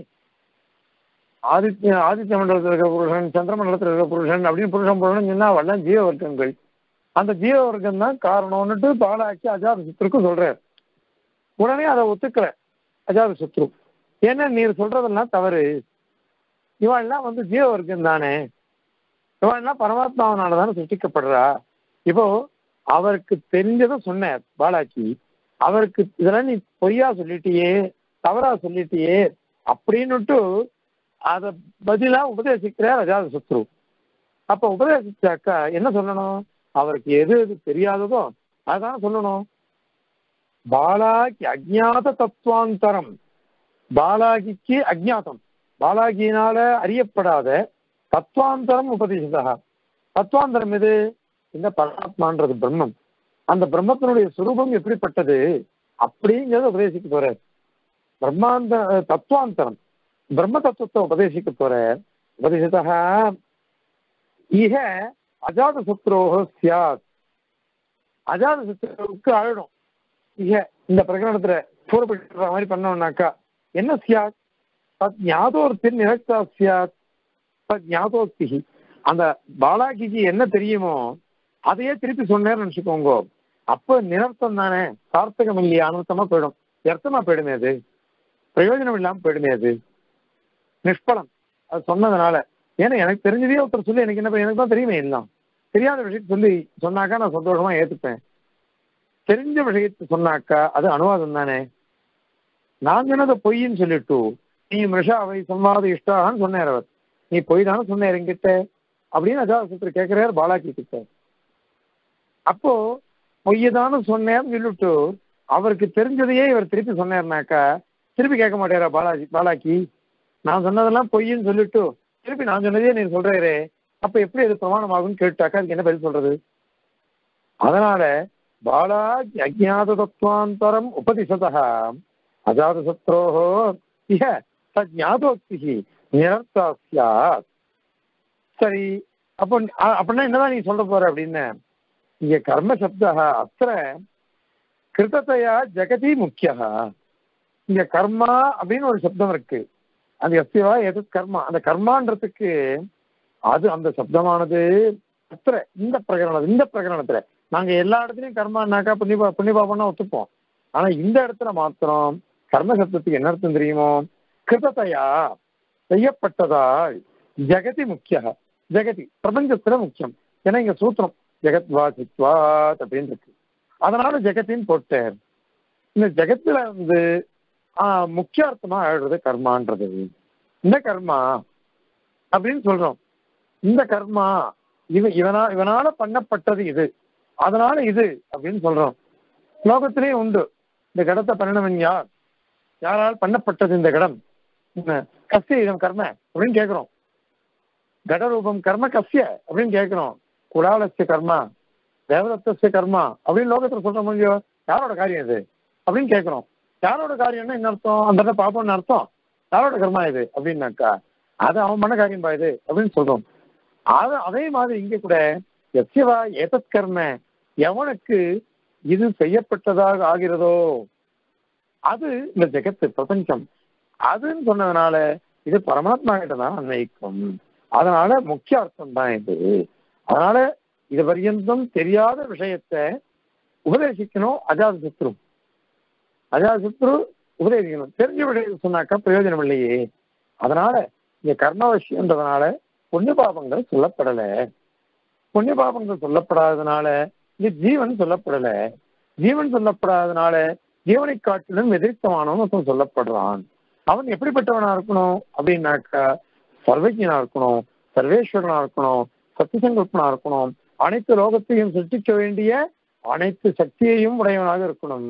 ஆதித்ய ஆதித்ய மண்டலத்தில் இருக்கிற புருஷன் சந்திர மண்டலத்தில் இருக்கிற புருஷன் அப்படின்னு புருஷன் புருஷன் சொன்னா அவெல்லாம் ஜீவ வர்க்கங்கள் அந்த ஜீவ வர்க்கம் தான் காரணம்னுட்டு பாலாக்கி அஜாத சத்ருக்கு சொல்றாரு உடனே அதை ஒத்துக்கல அஜாத சத்ரு ஏன்னா நீர் சொல்றதெல்லாம் தவறு இவன்லாம் வந்து ஜீவ வர்க்கம் தானே இவன்லாம் பரமாத்மாவனால தானே சிருஷ்டிக்கப்படுறா இப்போ அவருக்கு தெரிஞ்சதை சொன்னார் பாலாஜி அவருக்கு இதெல்லாம் நீ பொய்யா சொல்லிட்டியே தவறா சொல்லிட்டியே அப்படின்னுட்டு அத பதிலா உபதேசிக்கிறார் அஜாத சத்ரு அப்ப உபதேசிச்சாக்கா என்ன சொல்லணும் அவருக்கு எது எது தெரியாததோ அதான சொல்லணும் பாலாகி அஜ்ஞாத தத்துவாந்தரம் பாலாகிக்கு அஜ்ஞாதம் பாலாகியினால அறியப்படாத தத்துவாந்தரம் உபதேசிதா தத்துவாந்தரம் எது இந்த பரமாத்மான்றது பிரம்மம் அந்த பிரம்மத்தினுடைய சுரூபம் எப்படிப்பட்டது அப்படிங்கிறத உபதேசிக்க போறார் பிரம்மாந்த தத்துவாந்தரம் பிரம்ம தத்துவத்தை உபதேசிக்க போற உபதேசிதா இக அஜாத சத்ரோக சியாத் அஜாத சத்ருவுக்கு அழணும் இக இந்த பிரகடனத்துல கூறப்பட்ட மாதிரி பண்ணோம்னாக்கா என்ன சியாத் தத் ஞாதோர்த்தின் நிரக்தா சியாத் தத் ஞாதோக்தி அந்த பாலாஜிக்கு என்ன தெரியுமோ அதையே திருப்பி சொன்னேன்னு நினைச்சுக்கோங்க அப்ப நிரர்த்தம் தானே சார்த்தகம் இல்லையா அனர்த்தமா போயிடும் வியர்த்தமா போயிடுமே அது பிரயோஜனம் இல்லாம போயிடுமே அது நிஷ்பலம் அது சொன்னதுனால ஏன்னா எனக்கு தெரிஞ்சதே ஒருத்தர் சொல்லி எனக்கு என்ன எனக்கு தான் தெரியுமே எல்லாம் தெரியாத விஷயத்தை சொல்லி சொன்னாக்கா நான் சந்தோஷமா ஏத்துப்பேன் தெரிஞ்ச விஷயத்தை சொன்னாக்கா அது அனுவாதம் தானே நான் சொன்னதை பொய்ன்னு சொல்லிட்டு நீ மிருஷா அவை சம்வாத இஷ்டான்னு சொன்னார் அவர் நீ பொய் தானே சொன்னார் என்கிட்ட அப்படின்னு அஜாசத்திர கேட்கிறார் பாலாஜி கிட்ட அப்போ பொய்யதானு சொன்னேன்னு சொல்லிட்டு அவருக்கு தெரிஞ்சதையே இவர் திருப்பி சொன்னார்னாக்கா திருப்பி கேட்க மாட்டாரா பாலாஜி பாலாஜி நான் சொன்னதெல்லாம் பொய்ன்னு சொல்லிட்டு திருப்பி நான் சொன்னதே நீ சொல்றாரு அப்ப எப்படி அது பிரமாணமாகும்னு கேட்டாக்கா அதுக்கு என்ன பதில் சொல்றது அதனால பாலாஜி அஜாத தத்துவாந்தரம் உபதிசதா அஜாத சத்ரோஹோ இஹ தத் ஞாபோக்தி நிரர்த்தா சியாத் சரி அப்போ அ- அப்படின்னா என்னதான் நீ சொல்ல போற அப்படின்னு இங்க கர்ம சப்தா அத்திர கிருதத்தையா ஜெகதி முக்கியா இங்க கர்மா அப்படின்னு ஒரு சப்தம் இருக்கு அது எஸ்திவா எது கர்மா அந்த கர்மான்றதுக்கு அது அந்த சப்தமானது அத்திர இந்த பிரகரணம் இந்த பிரகரணத்துல நாங்க எல்லா இடத்துலயும் கர்மானாக்கா புண்ணியபா புண்ணியபாபம்னா ஒத்துப்போம் ஆனா இந்த இடத்துல மாத்திரம் கர்ம சப்தத்துக்கு என்ன அர்த்தம் தெரியுமோ கிருதத்தையா செய்யப்பட்டதால் ஜெகதி முக்கிய ஜெகதி பிரபஞ்சத்துல முக்கியம் ஏன்னா இங்க சூத்திரம் ஜெகத் வாசித்வாத் அப்படின்னு இருக்கு அதனால ஜெகத்தின்னு போட்டார் இந்த ஜெகத்துல வந்து ஆஹ் முக்கியார்த்தமா ஆயிடுறது கர்மான்றது இந்த கர்மா அப்படின்னு சொல்றோம் இந்த கர்மா இவன் இவனா இவனால பண்ணப்பட்டது இது அதனால இது அப்படின்னு சொல்றோம் ஸ்லோகத்திலேயே உண்டு இந்த கடத்தை பண்ணினவன் யார் யாரால் பண்ணப்பட்டது இந்த கடம் என்ன, கஸ்ய இதம் கர்ம அப்படின்னு கேட்கிறோம் கடரூபம் கர்ம கஸ்ய அப்படின்னு கேட்கிறோம் குடாலசிய கர்மா தேவதத்தசிய கர்மா அப்படின்னு லோகத்துல சொல்ற முடியும் யாரோட காரியம் இது அப்படின்னு கேட்கிறோம் யாரோட காரியம்னா என்ன அர்த்தம் அந்த இடத்துல பாப்போம்னு அர்த்தம் யாரோட கர்மா இது அப்படின்னாக்கா அது அவன் பண்ண காரியம் பா இது அப்படின்னு சொல்றோம் அது அதே மாதிரி இங்க கூட எஸ்யவா ஏதத் கர்ம எவனுக்கு இது செய்யப்பட்டதாக ஆகிறதோ அது இந்த ஜெகத்து பிரபஞ்சம் அதுன்னு சொன்னதுனால இது பரமாத்மா கிட்ட தான் அன்வயிக்கும் அதனால முக்கிய அர்த்தம் தான் இது அதனால இது பர்யந்தம் தெரியாத விஷயத்தை உபதேசிக்கணும் அஜாத சத்ரு அஜாத சத்ரு உபதேசிக்கணும் தெரிஞ்ச விடையில் சொன்னாக்கா பிரயோஜனம் இல்லையே அதனால இங்க கர்ம விஷயம்ன்றதுனால புண்ணிய பாபங்கள் சொல்லப்படல புண்ணிய பாபங்கள் சொல்லப்படாததுனால இங்க ஜீவன் சொல்லப்படல ஜீவன் சொல்லப்படாததுனால ஜீவனை காட்டிலும் எதிர்த்தமானவன் ஒருத்தன் சொல்லப்படுறான் அவன் எப்படிப்பட்டவனா இருக்கணும் அப்படின்னாக்கா சர்வஜனா இருக்கணும் சர்வேஸ்வரனா இருக்கணும் சத்தியசங்கல்பனா இருக்கணும் அனைத்து லோகத்தையும் சிருஷ்டிக்க வேண்டிய அனைத்து சக்தியையும் உடையவனாக இருக்கணும்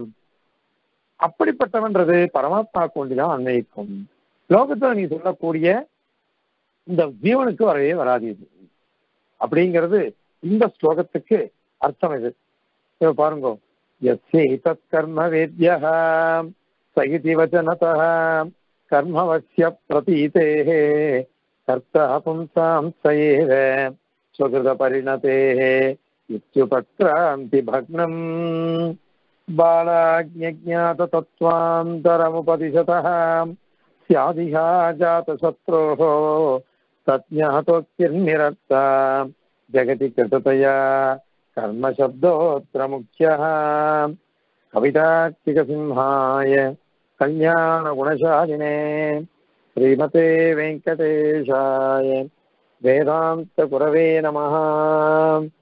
அப்படிப்பட்டவன்றது பரமாத்மா கொண்டுதான் அன்வயிக்கும் லோகத்துல நீ சொல்லக்கூடிய இந்த ஜீவனுக்கு வரவே வராது இது அப்படிங்கிறது இந்த ஸ்லோகத்துக்கு அர்த்தம் இது இப்ப பாருங்க எஸ்யைதத் கர்ம வேத்யா சகிதி வச்சனதः கர்மவசிய பிரதீதேः கர்த்தா பும்சாம் ச ஏவ ஸ்வகிருத பரிணதேः இத்யுபக்ராந்தி பக்னம் बालाज्ञज्ञात तत्त्वान्तरमुपदिशतः स्यादिहा जातशत्रोः तज्ज्ञातोक्तिर्निरक्ता जगति कृततया कर्मशब्दोऽत्र मुख्यः कवितार्किकसिंहाय कल्याणगुणशालिने श्रीमते वेङ्कटेशाय वेदान्तगुरवे नमः